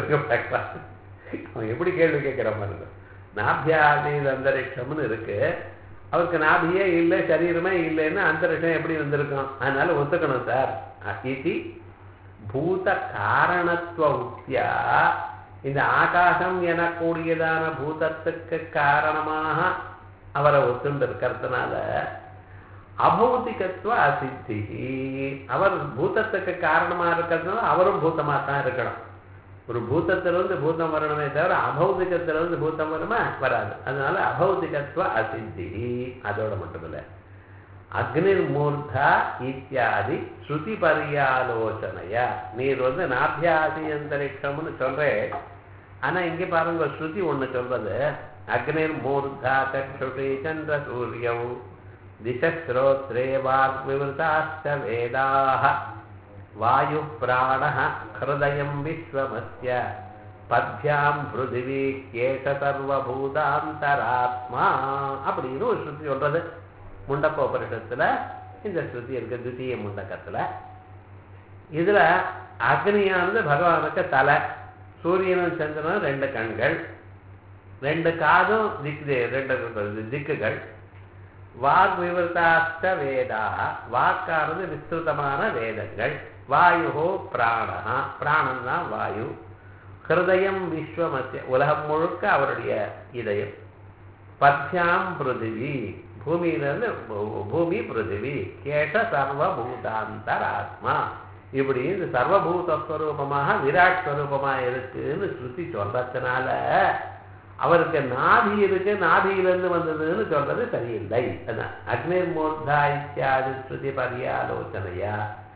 S1: அவன் எப்படி கேள்வி கேட்கிற மாதிரி நாபியாதீத அந்தரிக்ஷம்னு இருக்கு அவருக்கு நாபியே இல்லை சரீரமே இல்லைன்னு அந்தரிக்ஷம் எப்படி வந்திருக்கும் அதனால ஒத்துக்கணும் சார் இது பூத காரணத்துவ உத்தியா இந்த ஆகாசம் எனக்கூடியதான பூதத்துக்கு காரணமாக அவரை ஒத்துண்டு இருக்கிறதுனால அபௌதிகத்துவ அசித்தி அவர் பூதத்துக்கு காரணமா இருக்கிறதுனால அவரும் பூதமா தான் இருக்கணும் ஒரு பூத்தத்திலிருந்து பூதம் வரணுமே தவிர அபௌதிகத்திலிருந்து பூத்தம் வருமா வராது அதனால அபௌதிகத்துவ அசித்தி அதோட மட்டுமில்லை அக்னிர் மூர்த்தா இத்தியாதி ஸ்ருதி பரியாலோசனையா நீர் வந்து நாபியாசி அந்தரிக்ஷம்னு சொல்றேன் ஆனா இங்க பாருங்க ஸ்ருதி ஒண்ணு சொல்றது அக்னிர் மூர்த்தா சக்ஷுஷி சந்திர சூரியௌ திசஸ்ரோத்ரே வாக்விவృతాश्च வேதாः வாயு பிராண ஹிருதயம் விஸ்வமஸ்ய பத்யாம் பிருத்திவி கேஷ சர்வபூதாந்தராத்மா அப்படின்னு ஒரு ஸ்ருதி சொல்றது முண்டக்கோபரிஷத்துல இந்த ஸ்ருதி இருக்கு துத்திய முண்டக்கத்துல இதுல அக்னியானது பகவானுக்கு தலை சூரியனும் சந்திரனும் ரெண்டு கண்கள் ரெண்டு காதும் திக்கு ரெண்டு திக்குகள் வாக் விவருத்தாஷ்ட வேதா வாக்கானது விஸ்திருதமான வேதங்கள் வாயு பிராணா பிராணம் தான் வாயு ஹிருதயம் விஸ்வமத்திய உலகம் முழுக்க அவருடைய இதயம் பத்யாம் பிருத்திவி பூமியிலிருந்து பூமி பிருத்திவி கேஷ சர்வபூதாந்தர் ஆத்மா இப்படி இந்த சர்வபூதஸ்வரூபமாக விராட் ஸ்வரூபமாக இருக்குன்னு ஸ்ருதி சொல்றதுனால அவருக்கு நாதி இருக்கு நாதியிலிருந்து வந்ததுன்னு சொல்றது சரியில்லை அக்னிர் மூர்தா இத்தியாதி ஸ்ருதி பரியாலோசனையா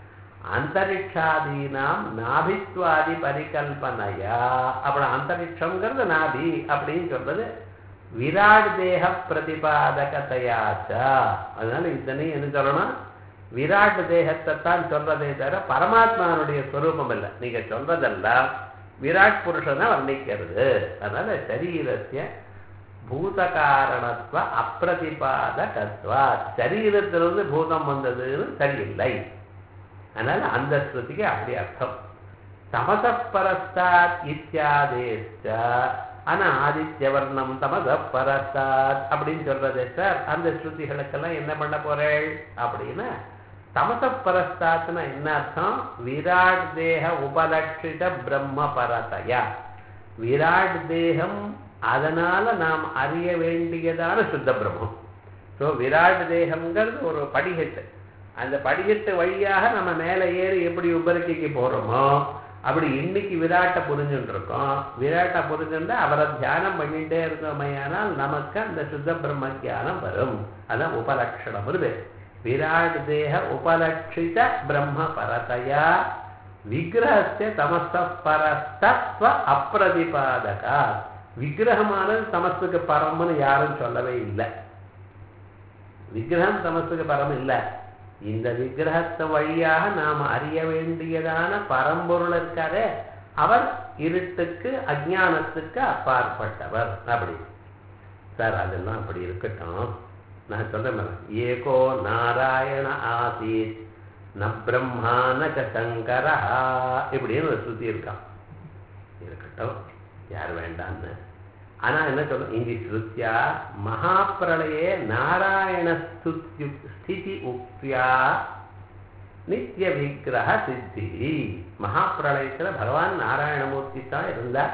S1: அந்தரிக்ஷாதீனாம் நாபித்வாதி பரிகல்பனையா அப்புறம் அந்தரிக்ஷங்கிறது நாபி அப்படின்னு சொல்றது விராட் தேக பிரதிபாதகத்தையாச்சா அதனால இத்தனையும் என்ன சொல்லணும் விராட் தேகத்தை தான் சொல்றதே தவிர பரமாத்மானுடைய ஸ்வரூபம் இல்லை நீங்க சொல்றதெல்லாம் விராட் புருஷனை வர்ணிக்கிறது அதனால சரீரத்திய பூத காரணத்துவ அப்பிரதிபாதகத்வா சரீரத்திலிருந்து பூதம் வந்ததுன்னு சரியில்லை அதனால அந்த ஸ்ருதிக்கு அப்படி அர்த்தம் தமசப்பரஸ்தாத் இத்தியாதேச்ச ஆனா ஆதித்யவர்ணம் தமசப்பரஸ்தாத் அப்படின்னு சொல்றதே சார் அந்த ஸ்ருதிகளுக்கெல்லாம் என்ன பண்ண போறேள் அப்படின்னா தமசப்பரஸ்தாத்னா என்ன அர்த்தம் விராட் தேக உபலட்சித பிரம்ம பரதயா விராட் தேகம் அதனால நாம் அறிய வேண்டியதான சுத்த பிரம்மம் ஸோ விராட் தேகம்ங்கிறது ஒரு படிகட்டு அந்த படிக்கட்டு வழியாக நம்ம மேலே ஏறி எப்படி உபரிக்கைக்கு போறோமோ அப்படி இன்னைக்கு விராட்டை புரிஞ்சுட்டு இருக்கோம் விராட்டை புரிஞ்சுட்டு அவரை தியானம் பண்ணிட்டே இருந்தோமையானால் நமக்கு அந்த சுத்த பிரம்ம தியானம் வரும் அதான் உபலட்சணம் வருது விராட் தேக உபலட்சித பிரம்ம பரதையா விக்கிரகத்தை தமச பரஸ்தத்வ அப்பிரதிபாதகா விக்கிரகமானது தமசுக்கு பரம்னு யாரும் சொல்லவே இல்லை விக்கிரகம் தமசுக்கு பரம் இல்லை இந்த விக்கிரகத்தை வழியாக நாம் அறிய வேண்டியதான பரம்பொருள் இருக்காரே அவர் இருட்டுக்கு அஜானத்துக்கு அப்பாற்பட்டவர் அப்படி சார் அதெல்லாம் அப்படி இருக்கட்டும் நான் சொல்றேன் ஏகோ நாராயண ஆசீத் ந பிரம்மா ந சங்கரா இப்படின்னு ஒரு ஸ்ருதி இருக்கான் இருக்கட்டும் யார் வேண்டான்னு ஆனா என்ன சொல்லும் இங்கு ஸ்ருத்தியா மகாபிரளயே நாராயண ஸ்திதி உக்தியா நித்திய விக்கிரக சித்தி மகாபிரளயத்துல பகவான் நாராயணமூர்த்தி தான் இருந்தார்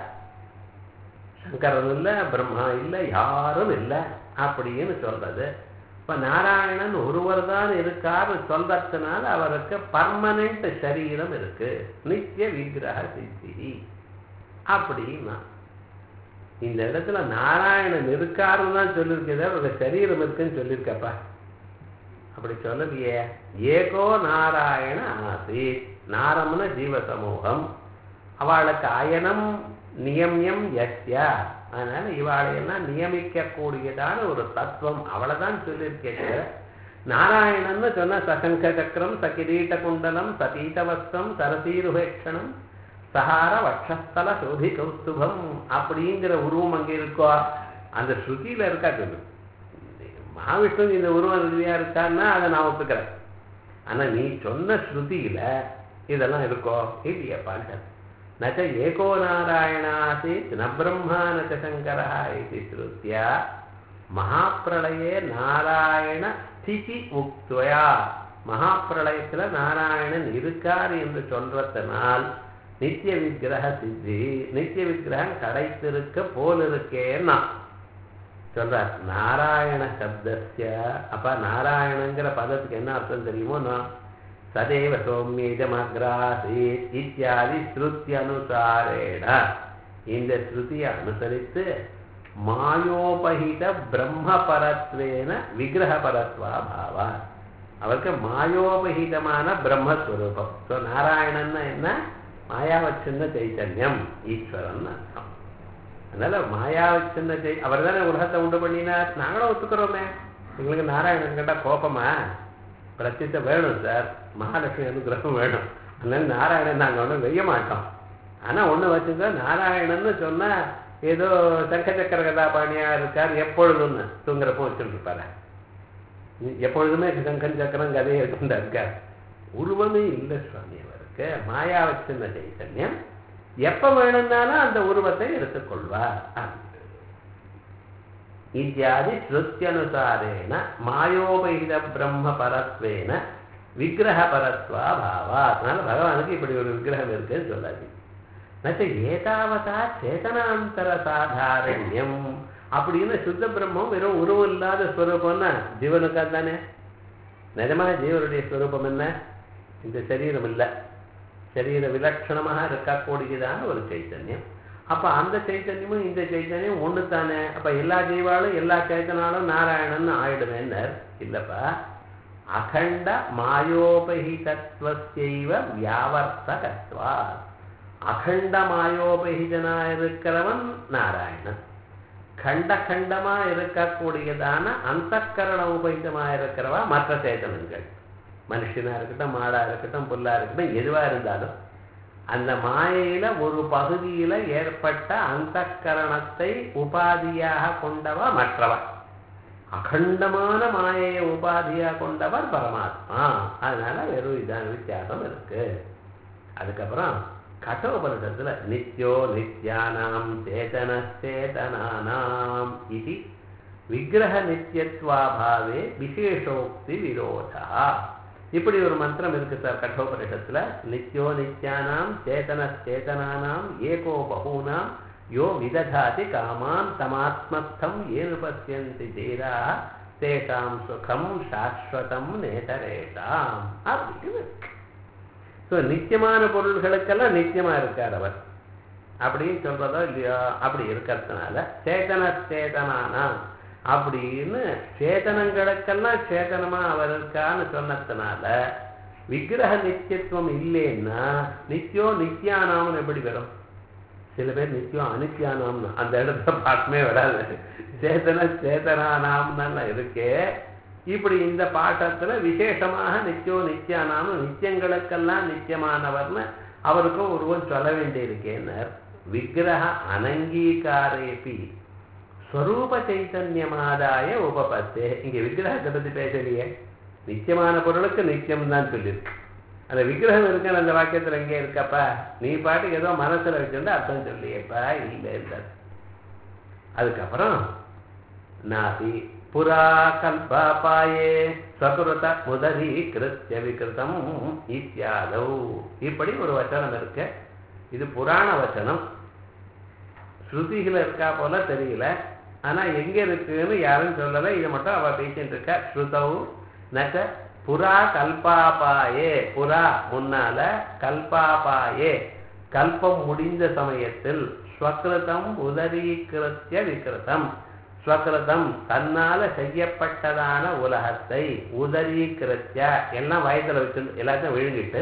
S1: சங்கரன் இல்லை பிரம்மா இல்லை யாரும் இல்லை அப்படின்னு சொல்றது இப்ப நாராயணன் ஒருவர் தான் இருக்காரு சொல்றதுனால அவருக்கு பர்மனன்ட் சரீரம் இருக்கு நித்திய விக்கிரக சித்தி அப்படின்னா இந்த இடத்துல நாராயணன் இருக்காருன்னு தான் சொல்லியிருக்கே அவருடைய சரீரம் இருக்குன்னு சொல்லியிருக்கப்பா அப்படி சொல்லலையே ஏகோ நாராயண ஆசி நாரம்ன ஜீவ சமூகம் அவளுக்கு அயனம் நியமியம் யஸ்யா அதனால இவாளையெல்லாம் நியமிக்க கூடியதான ஒரு தத்துவம் அவ்வளவுதான் சொல்லியிருக்கேன் நாராயணன்னு சொன்ன சசங்க சக்கரம் சகிரீட்ட குண்டலம் சதீதவஸ்தம் சரசீருபேட்சணம் சஹார வட்சஸ்தல சோதி கௌஸ்துபம் அப்படிங்கிற உருவம் அங்கே இருக்கோ அந்த ஸ்ருதியில இருக்கா சொல்லு மகாவிஷ்ணு இந்த உருவம் ரீதியா இருக்கான்னா அதை நான் ஒத்துக்கிறேன் ஆனா நீ சொன்ன ஸ்ருதியில இதெல்லாம் இருக்கோ இல்லையா பாண்ட நச்ச ஏகோ நாராயணாசீத் ந பிரம்மா நச்ச சங்கரா இது ஸ்ருத்தியா மகாப்பிரளயே நாராயண ஸ்திதி உக்துவயா மகாப்பிரளயத்துல நாராயணன் இருக்கார் என்று சொல்றதனால் நித்திய விக்கிரக சித்தி நித்திய விக்கிரகம் கிடைத்திருக்க போல் இருக்கேன்னா சொல்றார் நாராயண சப்தஸ்ய அப்ப நாராயணங்கிற பதத்துக்கு என்ன அர்த்தம் தெரியுமோ நான் சதேவ சௌமியஜமக்ராசி இத்தியாதி ஸ்ருதி அனுசாரேட இந்த ஸ்ருதியை அனுசரித்து மாயோபகித பிரம்மபரத்வேன விக்கிரகபரத்வா பாவா அவருக்கு மாயோபகிதமான பிரம்மஸ்வரூபம் ஸோ நாராயணன்னா என்ன மாயாவச்சின்ன சைத்தன்யம் ஈஸ்வரன் அர்த்தம் அதனால மாயாவச்சின்ன செய் அவர் தானே உலகத்தை உண்டு பண்ணினார் நாங்களும் ஒத்துக்கிறோமே எங்களுக்கு நாராயணன் கேட்டா கோபமா பிரத்யத்தை வேணும் சார் மகாலட்சுமி அனுகிரகம் வேணும் அதனால நாராயணன் நாங்கள் ஒன்றும் வெய்ய மாட்டோம் ஆனா ஒண்ணு வச்சுக்க நாராயணன்னு சொன்னா ஏதோ சங்க சக்கர கதாபாணியா இருக்கார் எப்பொழுதும்னு தூங்குறப்போ வச்சுட்டு இருப்பாரு எப்பொழுதுமே சங்கன் சக்கரம் கதையை எடுத்துட்டு இருக்கார் உருவமே இல்லை சுவாமி அவருக்கு மாயாவச்சின்ன சைத்தன்யம் எப்ப வேணும்னாலும் அந்த உருவத்தை எடுத்துக்கொள்வார் இத்தியாதி ஸ்ருத்தியனுசாரேன மாயோபகித பிரம்ம பரத்வேன விக்கிரக பரத்வா பாவா அதனால பகவானுக்கு இப்படி ஒரு விக்கிரகம் இருக்குன்னு சொல்லாது நச்ச ஏதாவதா சேதனாந்தர சாதாரண்யம் அப்படின்னு சுத்த பிரம்மம் வெறும் உருவம் இல்லாத ஸ்வரூபம்னா ஜீவனுக்கா தானே நிஜமா ஜீவனுடைய ஸ்வரூபம் என்ன இந்த சரீரம் இல்லை சரீர விலட்சணமாக இருக்கக்கூடியதான ஒரு சைத்தன்யம் அப்ப அந்த சைத்தன்யமும் இந்த சைத்தன்யம் ஒண்ணு தானே அப்ப எல்லா ஜீவாலும் எல்லா சைத்தனாலும் நாராயணன் ஆயிடுவேன்னர் இல்லப்பா அகண்ட மாயோபகிதத்துவசைவ வியாவர்த்தகத்வா அகண்ட மாயோபகிதனா இருக்கிறவன் நாராயணன் கண்ட கண்டமா இருக்கக்கூடியதான அந்த கரண உபகிதமா இருக்கிறவா மற்ற சேத்தனங்கள் மனுஷனா இருக்கட்டும் மாடா இருக்கட்டும் புல்லா இருக்கட்டும் எதுவா இருந்தாலும் அந்த மாயையில ஒரு பகுதியில ஏற்பட்ட அந்த கரணத்தை உபாதியாக கொண்டவ மற்றவர் அகண்டமான மாயையை உபாதியா கொண்டவர் பரமாத்மா அதனால வெறும் இதான வித்தியாசம் இருக்கு அதுக்கப்புறம் கட்டோபனிஷத்துல நித்யோ நித்யானாம் சேதன சேதனானாம் இது விக்கிரக நித்தியத்வாபாவே விசேஷோக்தி விரோதா இப்படி ஒரு மந்திரம் இருக்கு சார் கட்டோபனிஷத்துல நித்யோ நித்யானாம் சேதன சேதனானாம் ஏகோ பகூனாம் யோ விததாதி காமான் தமாத்மஸ்தம் ஏனு பசியந்தி தீரா தேஷாம் சுகம் சாஸ்வதம் நேதரேஷாம் அப்படின்னு இருக்கு ஸோ நித்தியமான பொருள்களுக்கெல்லாம் நித்தியமா இருக்கார் அவர் அப்படின்னு சொல்றதோ இல்லையோ அப்படி இருக்கிறதுனால சேதன சேதனானா அப்படின்னு சேதனங்களுக்கெல்லாம் சேதனமா அவர் இருக்கான்னு சொன்னதுனால விக்கிரக நித்தியத்துவம் இல்லைன்னா நித்தியோ நித்தியானாம்னு எப்படி வரும் சில பேர் நித்தியம் அனித்தியானாம்னு அந்த இடத்துல பாட்டுமே வராது சேதன சேதனானாம்னு இருக்கே இப்படி இந்த பாட்டத்துல விசேஷமாக நித்தியோ நித்தியானாம நித்தியங்களுக்கெல்லாம் நித்தியமானவர்னு அவருக்கும் ஒருவன் சொல்ல வேண்டியிருக்கேன்னு விக்கிரக அனங்கீகாரேபி ஸ்வரூப சைத்தன்யமாதாய உபபத்தே இங்க விக்கிரகத்தை பத்தி பேசலையே நித்தியமான பொருளுக்கு நித்தியம் தான் சொல்லியிருக்கு அந்த விக்கிரகம் இருக்குன்னு அந்த வாக்கியத்துல எங்கே இருக்கப்பா நீ பாட்டுக்கு ஏதோ மனசுல வச்சுட்டு அர்த்தம் சொல்லியப்பா இல்லை இல்லை அதுக்கப்புறம் நாபி புரா கல்பாபாயே சகுரத முதலி கிருத்திய விகிருதம் இத்தியாதௌ இப்படி ஒரு வச்சனம் இருக்கு இது புராண வச்சனம் ஸ்ருதிகள் இருக்கா போல தெரியல ஆனா எங்க இருக்குன்னு யாரும் சொல்லல இதை மட்டும் அவ பேசிட்டு இருக்கா ஸ்ருதௌ நச்ச புரா கல்பாபாயே புரா முன்னால கல்பாபாயே கல்பம் முடிந்த சமயத்தில் ஸ்வகிருதம் உதரீகிருத்திய விகிருதம் ஸ்வகிருதம் தன்னால செய்யப்பட்டதான உலகத்தை உதரீகிருத்திய எல்லாம் வயதுல வச்சு எல்லாத்தையும் விழுங்கிட்டு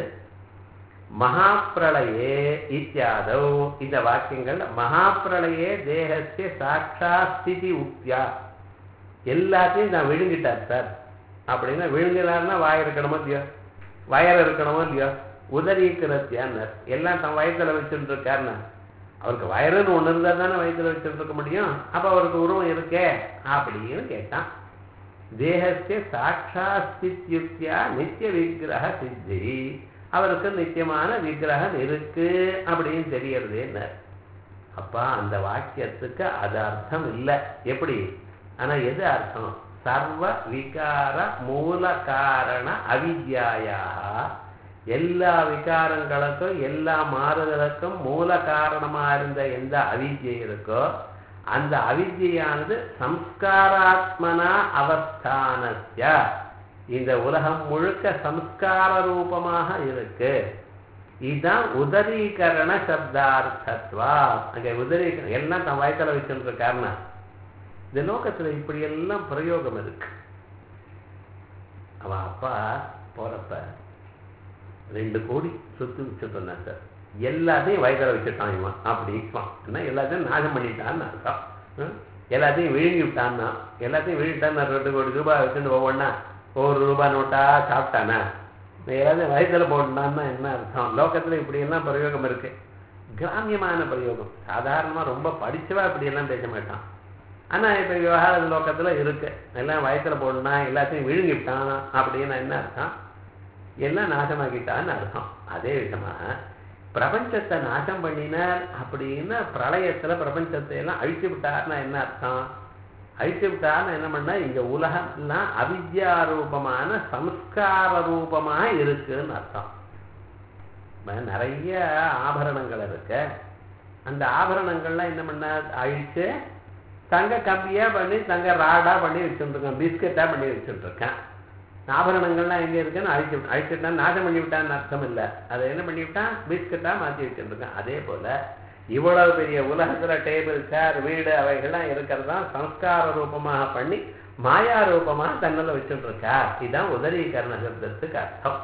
S1: மகாப்பிரளயே இத்தியாதோ இந்த வாக்கியங்கள் மகாப்பிரளயே தேகசிய சாட்சாஸ்திதி உக்தியா எல்லாத்தையும் நான் விழுங்கிட்டார் சார் அப்படின்னா விழுங்குறாருன்னா வாய் இருக்கணுமோ இல்லையோ வயர் இருக்கணுமோ இல்லையோ உதரீக்கிரத்தியான்னார் எல்லாம் தன் வயத்துல வச்சுட்டு இருக்காருன்னா அவருக்கு வயறுன்னு ஒண்ணு இருந்தா தானே வயத்துல வச்சுட்டு இருக்க முடியும் அப்ப அவருக்கு உருவம் இருக்கே அப்படின்னு கேட்டான் தேகசிய சாட்சாஸ்தித்யுக்தியா நித்திய விக்கிரக சித்தி அவருக்கு நித்தியமான விக்கிரகம் இருக்கு அப்படின்னு தெரியறது என்ன அப்பா அந்த வாக்கியத்துக்கு அது அர்த்தம் இல்லை எப்படி ஆனா எது அர்த்தம் சர்வ விகார மூல காரண அவித்யாயாக எல்லா விகாரங்களுக்கும் எல்லா மாறுதலுக்கும் மூல காரணமா இருந்த எந்த அவித்யை இருக்கோ அந்த அவித்யானது சம்ஸ்காராத்மனா அவஸ்தானஸ்ய இந்த உலகம் முழுக்க சம்ஸ்கார ரூபமாக இருக்கு இதுதான் உதரீகரண சப்தார்த்தத்வா அங்க உதரீகரணம் எல்லாம் தன் வயத்துல வச்சுட்டு இருக்காருன்னா இந்த லோகத்துல இப்படி எல்லாம் பிரயோகம் இருக்கு அவன் அப்பா போறப்ப ரெண்டு கோடி சொத்து வச்சுட்டு சார் எல்லாத்தையும் வயதில் வச்சுட்டான் இவன் அப்படி என்ன எல்லாத்தையும் நாசம் பண்ணிட்டான்னு அர்த்தம் ஹம்? எல்லாத்தையும் விழுங்கி விட்டான்னா எல்லாத்தையும் விழுங்கிட்டான் ரெண்டு கோடி ரூபாய் வச்சுட்டு ஒவ்வொன்னா ஒரு ரூபாய் நோட்டா சாப்பிட்டானா எல்லாத்தையும் வயதில் போட்டான்னா என்ன அர்த்தம் லோகத்துல இப்படி எல்லாம் பிரயோகம் இருக்கு கிராமியமான பிரயோகம் சாதாரணமா ரொம்ப படிச்சவா இப்படி எல்லாம் பேச மாட்டான் ஆனா இப்ப விவகார லோகத்துல இருக்கு எல்லாம் வயசுல போடனா எல்லாத்தையும் விழுங்கிட்டான் அப்படின்னு என்ன அர்த்தம் எல்லாம் நாசமாக்கிட்டான்னு அர்த்தம் அதே விதமா பிரபஞ்சத்தை நாசம் பண்ணினார் அப்படின்னா பிரளயத்துல பிரபஞ்சத்தை எல்லாம் அழிச்சு விட்டார்னா என்ன அர்த்தம் அழிச்சு விட்டார்னு என்ன பண்ணா இங்க உலகம் எல்லாம் அவித்யா ரூபமான சம்ஸ்கார ரூபமா இருக்குன்னு அர்த்தம் இப்ப நிறைய ஆபரணங்கள் இருக்கு அந்த ஆபரணங்கள்லாம் என்ன பண்ண அழிச்சு தங்க கம்பியா பண்ணி தங்க ராடா பண்ணி வச்சுருக்கேன் பிஸ்கட்டா பண்ணி வச்சுருக்கேன் ஆபரணங்கள்லாம் எங்க இருக்குன்னு அழிச்சு அழிச்சுட்டான் நாசம் பண்ணி விட்டான்னு அர்த்தம் இல்லை அதை என்ன பண்ணி விட்டான் பிஸ்கட்டா மாற்றி வச்சுருக்கேன் அதே போல இவ்வளவு பெரிய உலகத்துல டேபிள் சேர் வீடு அவைகள்லாம் இருக்கிறதா சம்ஸ்கார ரூபமாக பண்ணி மாயா ரூபமாக தன்னில் வச்சுட்டு இருக்கா இதுதான் உதரீகரண சப்தத்துக்கு அர்த்தம்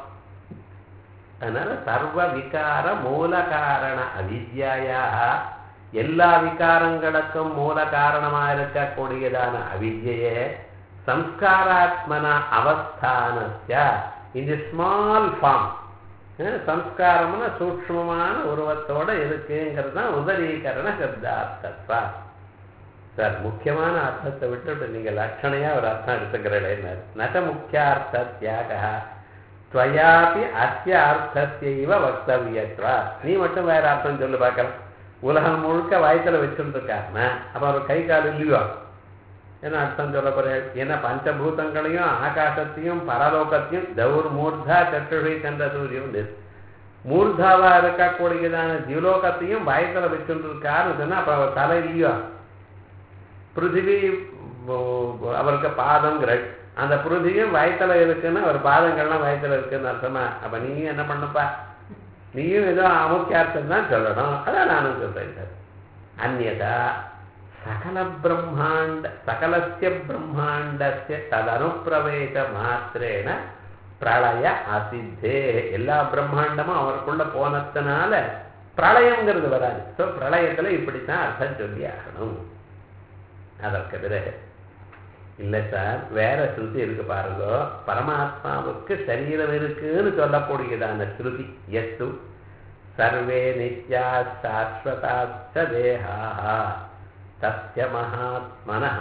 S1: அதனால சர்வ விகார மூல காரண அவித்யாயாக எல்லா விகாரங்களுக்கும் மூல காரணமா இருக்கக்கூடியதான அவித்யே சம்ஸ்காராத்மன அவஸ்தானஸ்ய இந்த ஸ்மால் ஃபார்ம் சம்ஸ்காரம்னா சூக்ஷ்மமான உருவத்தோட இருக்குங்கிறது தான் உதரீகரண சப்தார்த்தத்வா சார் முக்கியமான அர்த்தத்தை விட்டுட்டு நீங்க லட்சணையா ஒரு அர்த்தம் எடுத்துக்கிறேன் நட முக்கியார்த்த தியாக துவயாபி அத்திய அர்த்தத்தைவ வக்தவியத்வா நீ மட்டும் வேற அர்த்தம் சொல்லு பார்க்கலாம் உலகம் முழுக்க வயத்துல வச்சுருக்காருன்னா அப்ப அவர் கை கால் இல்லையோ என்ன அர்த்தம் சொல்ல போறேன் ஏன்னா பஞ்சபூதங்களையும் ஆகாசத்தையும் பரலோகத்தையும் தௌர் மூர்தா சற்றுகை சென்ற சூரியம் மூர்தாவா இருக்கக்கூடியதான ஜீவலோகத்தையும் பயத்துல வச்சுருக்காருன்னு சொன்னா அப்ப அவர் தலை இல்லையோ பிருத்திவி அவருக்கு பாதங்கிற அந்த பிருத்தியும் வயத்துல இருக்குன்னு அவர் பாதங்கள்லாம் வயத்துல இருக்குன்னு அர்த்தமா அப்ப நீயும் என்ன பண்ணப்பா நீயும் ஏதோ அமுக்கியார்த்தம் தான் சொல்லணும் அதான் நானும் சொல்றேன் சார் அந்நதா சகல பிரம்மாண்ட சகலசிய பிரம்மாண்டஸ்ய ததனுப்பிரவேச மாத்திரேன பிரளய அசித்தே எல்லா பிரம்மாண்டமும் அவருக்குள்ள போனதுனால பிரளயம்ங்கிறது வராது ஸோ பிரளயத்துல இப்படித்தான் அர்த்தம் சொல்லி ஆகணும் அதற்கு பிறகு இல்லை சார் வேற ஸ்ருதி இருக்கு பாருங்க பரமாத்மாவுக்கு சரீரம் இருக்குன்னு சொல்லக்கூடியதான ஸ்ருதி எஸ்து சர்வே நித்யா சாஸ்வதாச்ச தேகாः தஸ்ய மகாத்மனः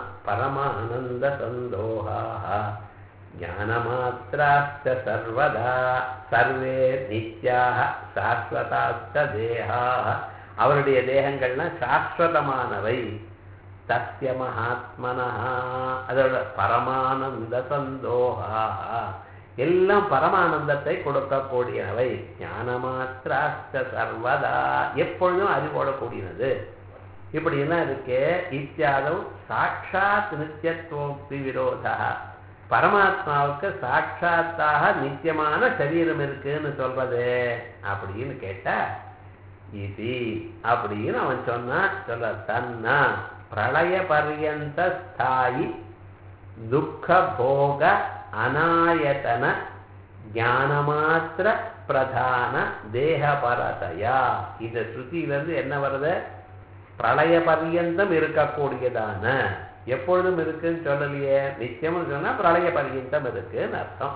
S1: பரமானந்தசந்தோகாः ஞானமாத்திராश्च சர்வதா சர்வே நித்யாக சாஸ்வதாச்ச தேகாः அவருடைய தேகங்கள்லாம் சாஸ்வதமானவை தஸ்ய மகாத்மனா அதோட பரமானந்த சந்தோகா எல்லாம் பரமானந்தத்தை கொடுக்கக்கூடியவை ஞானமாத்திராஷ்ட சர்வதா எப்பொழுதும் அறிவோடக்கூடியது இப்படியெல்லாம் இருக்கே இத்தியாதம் சாட்சாத் நித்தியத்துவோக்தி விரோதா பரமாத்மாவுக்கு சாட்சாத்தாக நித்தியமான சரீரம் இருக்குன்னு சொல்றது அப்படின்னு கேட்டா இது அப்படின்னு அவன் சொன்னான் சொல்ல தன்னா பிரளய பர்யந்த ஸ்தாயி துக்க போக அநாயத்தன ஞானமாத்திர பிரதான தேகபரதையா இந்த ஸ்ருதியிலிருந்து என்ன வருது பிரளய பர்யந்தம் இருக்கக்கூடியதான எப்பொழுதும் இருக்குன்னு சொல்லலையே நிச்சயம்னு சொன்னா பிரளய பர்யந்தம் இருக்குன்னு அர்த்தம்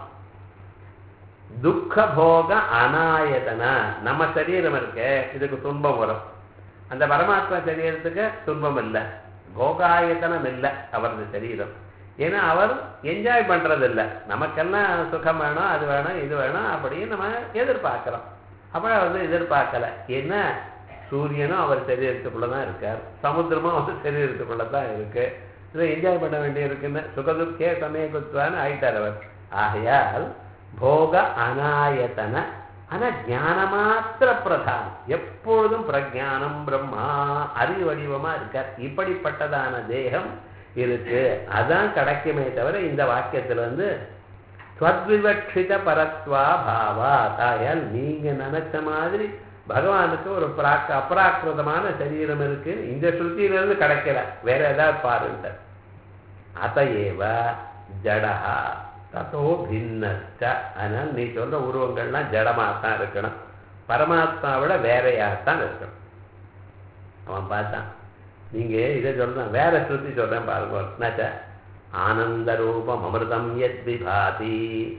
S1: துக்க போக அநாயதன நம்ம சரீரம் இருக்கு இதுக்கு துன்பம் வரும் அந்த பரமாத்மா சரீரத்துக்கு துன்பம் இல்லை போகாயத்தனம் இல்லை அவரது சரீரம் ஏன்னா அவர் என்ஜாய் பண்றது இல்லை நமக்கெல்லாம் சுகம் வேணும் அது வேணும் இது வேணும் அப்படின்னு நம்ம எதிர்பார்க்கிறோம் அப்ப வந்து எதிர்பார்க்கல ஏன்னா சூரியனும் அவர் சரீரத்துக்குள்ள தான் இருக்கார் சமுத்திரமும் அவர் சரீரத்துக்குள்ள தான் இருக்கு இதை என்ஜாய் பண்ண வேண்டி இருக்குன்னு சுகதுக்கே சமய குத்துவான்னு ஆயிட்டார் அவர் ஆகையால் போக அநாயத்தன ஆனா ஞானமாத்திர பிரதானம் எப்பொழுதும் பிரஜானம் பிரம்மா அறிவு வடிவமா இருக்கார் இப்படிப்பட்டதான தேகம் இருக்கு அதான் கிடைக்குமே தவிர இந்த வாக்கியத்துல வந்து ஸ்வத்விவக்ஷித பரத்வா பாவா தாயால் நீங்க நினைச்ச மாதிரி பகவானுக்கு ஒரு பிராக் அப்ராக்கிருதமான சரீரம் இருக்கு இந்த ஸ்ருதியிலிருந்து கிடைக்கல வேற ஏதாவது பாருங்க அதையேவ ஜடஹா தத்தோ பின்னச்ச அதனால் நீ சொல்ற உருவங்கள்லாம் ஜடமாகத்தான் இருக்கணும் பரமாத்மாவிட வேறையாகத்தான் இருக்கணும் அவன் பார்த்தான் நீங்க இதை சொல்றான் வேற ஸ்ருதி சொல்றேன் பாருங்க என்னாச்ச ஆனந்த ரூபம் அமிர்தம் எத் விபாதி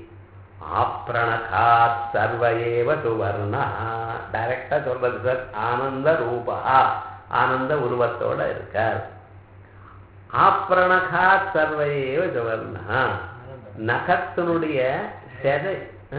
S1: ஆப்ரணகாத் சர்வ ஏவ சுவர்ணா டைரக்டா சொல்றது சார் ஆனந்த ரூபா ஆனந்த உருவத்தோட இருக்கார் ஆப்ரணகாத் சர்வ ஏவ சுவர்ணா நகத்தினுடைய செதை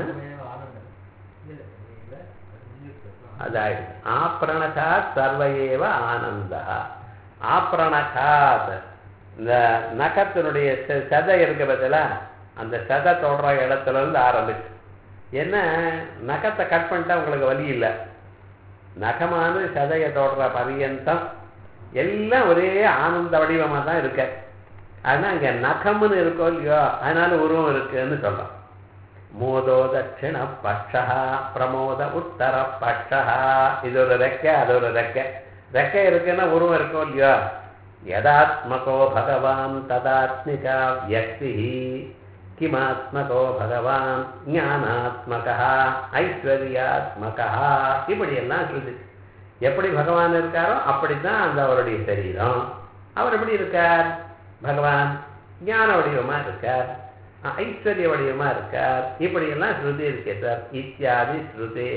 S1: அதாயிடுது ஆப்ரணகாத் சர்வயேவ ஆனந்தா ஆப்ரணகாத் இந்த நகத்தினுடைய சதை இருக்கு பதில அந்த சதை தொடர இடத்துல இருந்து ஆரம்பிச்சு என்ன நகத்தை கட் பண்ணிட்டா உங்களுக்கு வலி இல்லை நகமானது சதையை தொடர பரியந்தம் எல்லாம் ஒரே ஆனந்த வடிவமாக தான் இருக்க ஆனால் இங்கே நகம்னு இருக்கோ இல்லையோ அதனால உருவம் இருக்குன்னு சொல்றோம் மோதோ தட்சிண பட்சா பிரமோத உத்தர பட்சா இது ஒரு ரெக்கை அது ஒரு ரெக்கை ரெக்கை இருக்குன்னா உருவம் இருக்கோ இல்லையோ யதாத்மகோ பகவான் ததாத்மிகா வியக்தி கிமாத்மகோ பகவான் ஞானாத்மகா ஐஸ்வர்யாத்மகா இப்படியெல்லாம் சொல்லு எப்படி பகவான் இருக்காரோ அப்படித்தான் அந்த அவருடைய சரீரம் அவர் எப்படி இருக்கார் பகவான் ஞான வடிவமா இருக்கார் ஐஸ்வர்ய வடிவமா இருக்கார் இப்படியெல்லாம் ஸ்ருதி இருக்கே சார் இத்தியாதி ஸ்ருதே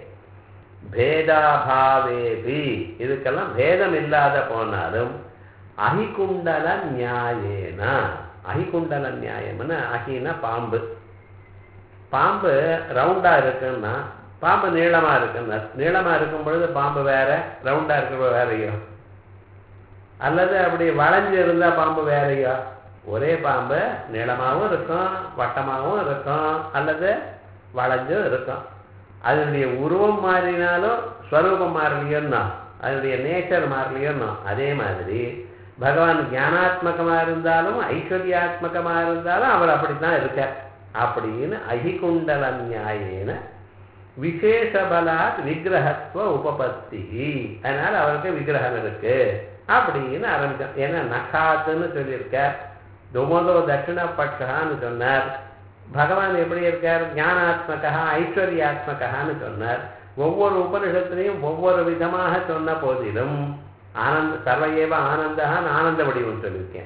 S1: பேதாபாவேபி இதுக்கெல்லாம் பேதம் இல்லாத போனாலும் அகிகுண்டல நியாயேன அகிகுண்டல நியாயம்னு அகினா பாம்பு பாம்பு ரவுண்டா இருக்குன்னா பாம்பு நீளமா இருக்குன்னா நீளமா இருக்கும் பொழுது பாம்பு வேற ரவுண்டா இருக்கிற வேறையோ அல்லது அப்படி வளைஞ்சு இருந்தா பாம்பு வேறையோ ஒரே பாம்பு நீளமாகவும் இருக்கும் வட்டமாகவும் இருக்கும் அல்லது வளைஞ்சும் இருக்கும் அதனுடைய உருவம் மாறினாலும் ஸ்வரூபம் மாறலையோன்னா அதனுடைய நேச்சர் மாறலையோன்னா அதே மாதிரி பகவான் ஞானாத்மகமா இருந்தாலும் ஐஸ்வர்யாத்மகமா இருந்தாலும் அவர் அப்படித்தான் இருக்க அப்படின்னு அகிகுண்டல நியாயேன விசேஷ பலாத் விக்கிரகத்துவ உபபத்தி அதனால அவருக்கு விக்கிரகம் இருக்கு அப்படின்னு ஆரம்பிச்சோம் ஏன்னா நகாத்துன்னு சொல்லியிருக்கார் துமதோ தட்சிண பட்சான்னு சொன்னார் பகவான் எப்படி இருக்கார் ஞானாத்மகா ஐஸ்வர்யாத்மகான்னு சொன்னார் ஒவ்வொரு உபனிஷத்துலையும் ஒவ்வொரு விதமாக சொன்ன போதிலும் ஆனந்த சர்வையேவ ஆனந்தான்னு ஆனந்த வடிவம் சொல்லியிருக்கேன்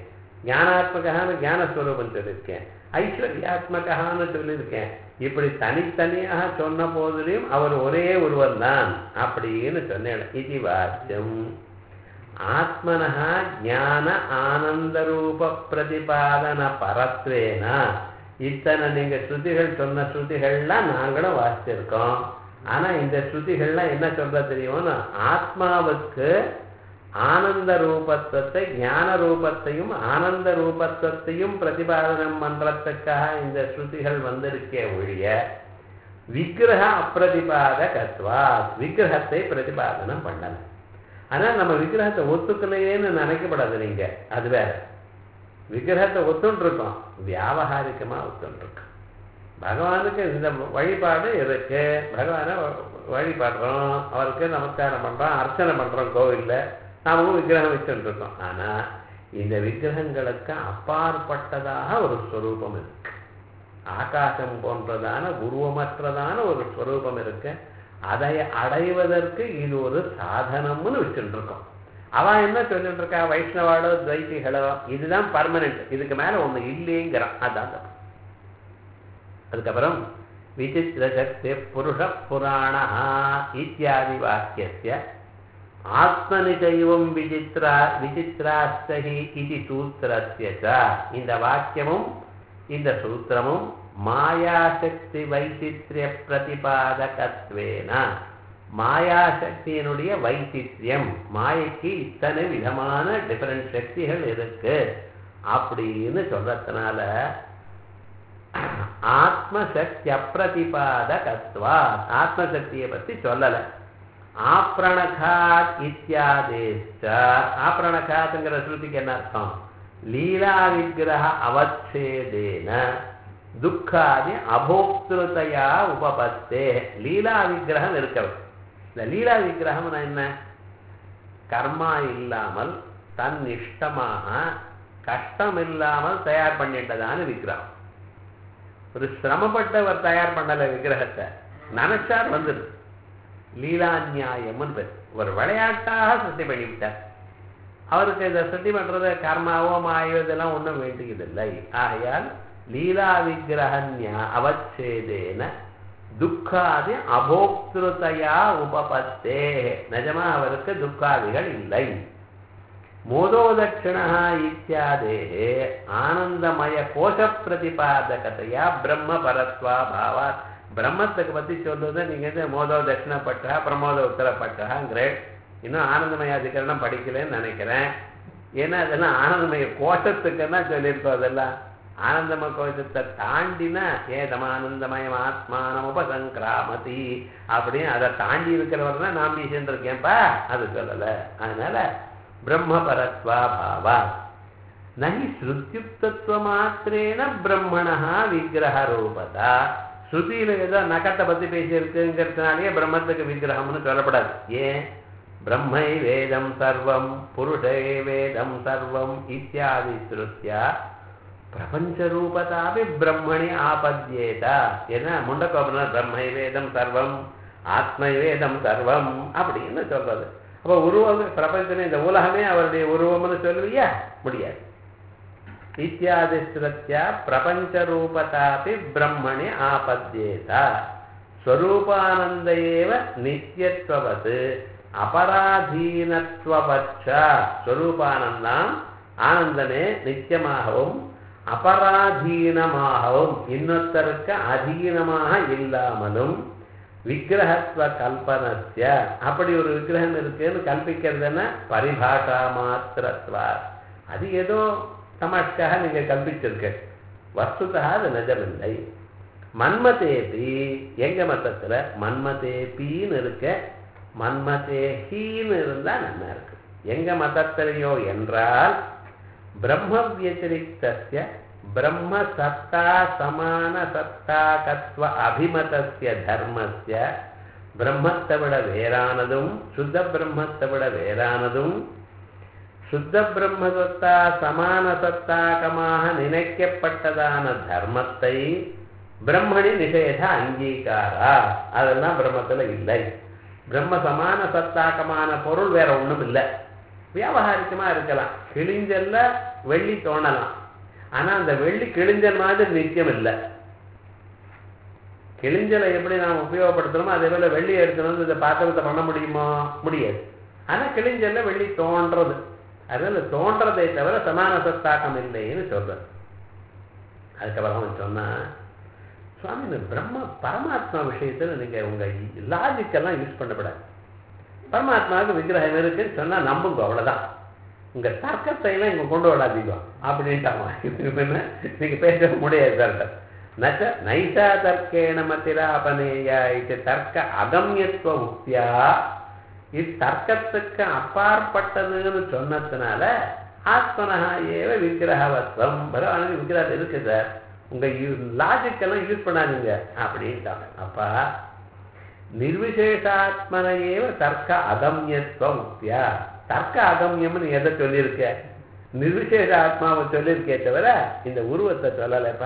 S1: ஞானாத்மகான்னு ஞானஸ்வரூபம் சொல்லியிருக்கேன் ஐஸ்வர்யாத்மகான்னு சொல்லியிருக்கேன் இப்படி தனித்தனியாக சொன்ன போதிலும் அவர் ஒரே ஒருவர் தான் அப்படின்னு சொன்னேன் இது வாக்கியம் ஆத்மனஹா ஞான ஆனந்த ரூப பிரதிபாதன பரத்வேன இத்தனை நீங்க ஸ்ருதிகள் சொன்ன ஸ்ருதிகள்லாம் நாங்களும் வாசிச்சிருக்கோம் ஆனா இந்த ஸ்ருதிகள்லாம் என்ன சொல்ற தெரியும்னா ஆத்மாவுக்கு ஆனந்த ரூபத்துவத்தை ஞான ரூபத்தையும் ஆனந்த ரூபத்துவத்தையும் பிரதிபாதனம் பண்றதுக்காக இந்த ஸ்ருதிகள் வந்திருக்கே ஒழிய விக்கிரக அப்பிரதிபாதகத்வா விக்கிரகத்தை பிரதிபாதனம் பண்ணல ஆனா நம்ம விக்கிரகத்தை ஒத்துக்கலையேன்னு நினைக்கப்படாது நீங்க அது வேற விக்கிரகத்தை ஒத்துன்னு இருக்கோம் வியாபகாரிகமா ஒத்துன்னு இருக்கோம் பகவானுக்கு இந்த வழிபாடு இருக்கு பகவானை வழிபடுறோம் அவருக்கு நமஸ்காரம் பண்றோம் அர்ச்சனை பண்றோம் கோவில்ல நாமும் விக்கிரகம் வச்சுட்டு இருக்கோம் ஆனா இந்த விக்கிரகங்களுக்கு அப்பாற்பட்டதாக ஒரு ஸ்வரூபம் இருக்கு ஆகாசம் போன்றதான உருவமற்றதான ஒரு ஸ்வரூபம் இருக்கு அதை அடைவதற்கு இது ஒரு சாதனம்னு வச்சுட்டு இருக்கோம் அவன் என்ன சொல்லிட்டு இருக்கா வைஷ்ணவாளோ துவைத்திகளோ இதுதான் பர்மனன்ட் இதுக்கு மேல ஒண்ணு இல்லைங்கிறான் அதான் தப்பு. அதுக்கப்புறம் விசித்திர சக்தி புருஷ புராண இத்தியாதி வாக்கியஸ்ய ஆத்மனி தெய்வம் விசித்ரா விசித்ராஸ்தகி இது சூத்திரஸ்ய ச. இந்த வாக்கியமும் இந்த சூத்திரமும் மாயாசக்தி வைசித்ரிய பிரதிபாதகத்வேன மாயாசக்தியினுடைய வைசித்யம் மாயைக்கு இத்தனை விதமான டிஃபரெண்ட் சக்திகள் இருக்கு அப்படின்னு சொல்றதுனால ஆத்மசக்தி அப்பிரதிபாதகத்வா ஆத்மசக்தியை பத்தி சொல்லலை ஆப்ரணகாத் இத்தியாதேச்ச ஆப்ரணகாத்ங்கிற ஸ்ருதிக்கு என்ன அர்த்தம் லீலா விக்கிரக அவச்சேதேன துக்காதி அபோக்திருத்தையா உபபத்தே லீலா விக்கிரகம் இருக்கவர் இந்த லீலா விக்கிரகம் என்ன கர்மா இல்லாமல் தன் இஷ்டமாக கஷ்டம் இல்லாமல் தயார் பண்ணிட்டதான விக்கிரகம் ஒரு சிரமப்பட்டவர் தயார் பண்ணல விக்கிரகத்தை நினைச்சார் வந்துடுது லீலா நியாயம்னு பேர் ஒரு விளையாட்டாக சிருஷ்டி பண்ணிவிட்டார் அவருக்கு இதை சிருஷ்டி பண்றது கர்மாவோ மாயோ இதெல்லாம் ஒன்றும் வேண்டியதில்லை ஆகையால் லீலா விக்கிரகன்யா அவச்சேதேன துக்காதி அபோக்திருத்தையா உபபத்தே நிஜமா அவருக்கு துக்காதிகள் இல்லை மோதோதட்சிணா இத்தியாதேகே ஆனந்தமய கோஷ பிரதிபாதகத்தையா பிரம்ம பரத்வா பாவாத் பிரம்மத்துக்கு பத்தி சொல்றது நீங்க வந்து மோதோ தட்சிணப்பட்டா பிரமோத உத்தரப்பட்டாங்கிற இன்னும் ஆனந்தமய அதிகரணம் படிக்கலன்னு நினைக்கிறேன் ஏன்னா அதெல்லாம் ஆனந்தமய கோஷத்துக்குன்னா சொல்லியிருக்கோம் அதெல்லாம் ஆனந்தம கோஷத்தை தாண்டினா ஏதமானந்தமயம் ஆத்மானம் உபசங்கிராமதி அப்படின்னு அதை தாண்டி இருக்கிறவர் தான் நான் பேசிட்டு இருக்கேன்ப்பா அது சொல்லல அதனால பிரம்மபரத்வா பாவா நகி ஸ்ருத்யுக்தத்துவ மாத்திரேன பிரம்மணா விக்கிரக ரூபதா ஸ்ருதியில ஏதோ நகத்தை பத்தி பேசியிருக்குங்கிறதுனாலேயே பிரம்மத்துக்கு விக்கிரகம்னு சொல்லப்படாது ஏன் பிரம்மை வேதம் சர்வம் புருஷே வேதம் சர்வம் இத்தியாதி ஸ்ருத்யா பிரபஞ்ச ரூபதாபி பிரம்மணி ஆபத்யேதா என்ன முண்டக்கோபனர் பிரம்மை வேதம் சர்வம் ஆத்மை வேதம் சர்வம் அப்படின்னு சொல்றது அப்போ உருவம் பிரபஞ்சமே இந்த உலகமே அவருடைய உருவம்னு சொல்லுவியா முடியாது இத்தியாதி ஸ்ருத்யா பிரபஞ்ச ரூபதாபி பிரம்மணி ஆபத்யேதா ஸ்வரூபானந்த ஏவ நித்தியத்துவது அபராதீனத்துவபட்ச ஸ்வரூபானந்தாம் ஆனந்தமே நித்தியமாகவும் அபராதீனமாகவும் இன்னொருத்தருக்கு அதீனமாக இல்லாமலும் விக்கிரகத்துவ கல்பனஸ்ய அப்படி ஒரு விக்கிரகம் இருக்குன்னு கல்பிக்கிறதுன்னா பரிபாஷா மாத்திரத்வா அது ஏதோ தமாஷ்காக நீங்க கல்பிச்சிருக்க வஸ்துதா அது நிஜமில்லை மன்மதேபி எங்க மத்தத்துல மன்மதேபின்னு இருக்க மன்மதேஹின்னு இருந்தா நல்லா இருக்கு எங்க மதத்திலையோ என்றால் பிரம்ம வியதிரிக்தஸ்ய பிரம்ம சத்தா சமான சத்தாகத்வ அபிமதஸ்ய தர்மஸ்ய பிரம்மத்தை விட வேறானதும் சுத்த பிரம்மத்தை விட வேறானதும் சுத்த பிரம்ம சத்தா சமான சத்தாகமாக நினைக்கப்பட்டதான தர்மத்தை பிரம்மணி நிஷேத அங்கீகாரா அதெல்லாம் பிரம்மத்துல இல்லை பிரம்ம சமான சத்தாக்கமான பொருள் வேற ஒண்ணும் இல்லை வியாபகாரிகமா இருக்கலாம் கிழிஞ்சல்ல வெள்ளி தோணலாம் ஆனா அந்த வெள்ளி கிழிஞ்ச மாதிரி நித்தியம் இல்லை கிழிஞ்சலை எப்படி நாம் உபயோகப்படுத்துறோமோ அதே போல வெள்ளி எடுத்துட்டு வந்து இந்த பாத்திரத்தை பண்ண முடியுமா முடியாது ஆனா கிழிஞ்சல்ல வெள்ளி தோன்றது அதனால தோன்றதை தவிர சமான சத்தாக்கம் இல்லைன்னு சொல்றது அதுக்கப்புறம் அவன் சொன்னா சுவாமி இந்த பிரம்ம பரமாத்மா விஷயத்துல நீங்க உங்க லாஜிக்கெல்லாம் யூஸ் பண்ணப்படாது பரமாத்மாவுக்கு விக்கிரகம் இருக்குன்னு சொன்னா நம்புங்க அவ்வளவுதான் உங்க தர்க்கத்தை எல்லாம் இங்க கொண்டு விடாதீங்க அப்படின்ட்டாமா என்ன நீங்க பேச முடியாது சார் நச்ச நைசா தர்க்கேண மத்திராபனேயா இது தர்க்க அகமியத்துவ உக்தியா இது தர்க்கத்துக்கு அப்பாற்பட்டதுன்னு சொன்னதுனால ஆத்மனஹா ஏவ விக்கிரகவத்வம் பகவானுக்கு விக்கிரகம் இருக்கு சார் உங்க லாஜிக்கெல்லாம் யூஸ் பண்ணாதீங்க அப்படின்ட்டாங்க அப்பா நிர்விசேஷாத்மன ஏவ தர்க்க அகமியத்துவம் உக்தியா தர்க்க அகமியம்னு எதை சொல்லியிருக்க நிர்விசேஷ ஆத்மாவை சொல்லியிருக்கே தவிர இந்த உருவத்தை சொல்லலைப்பா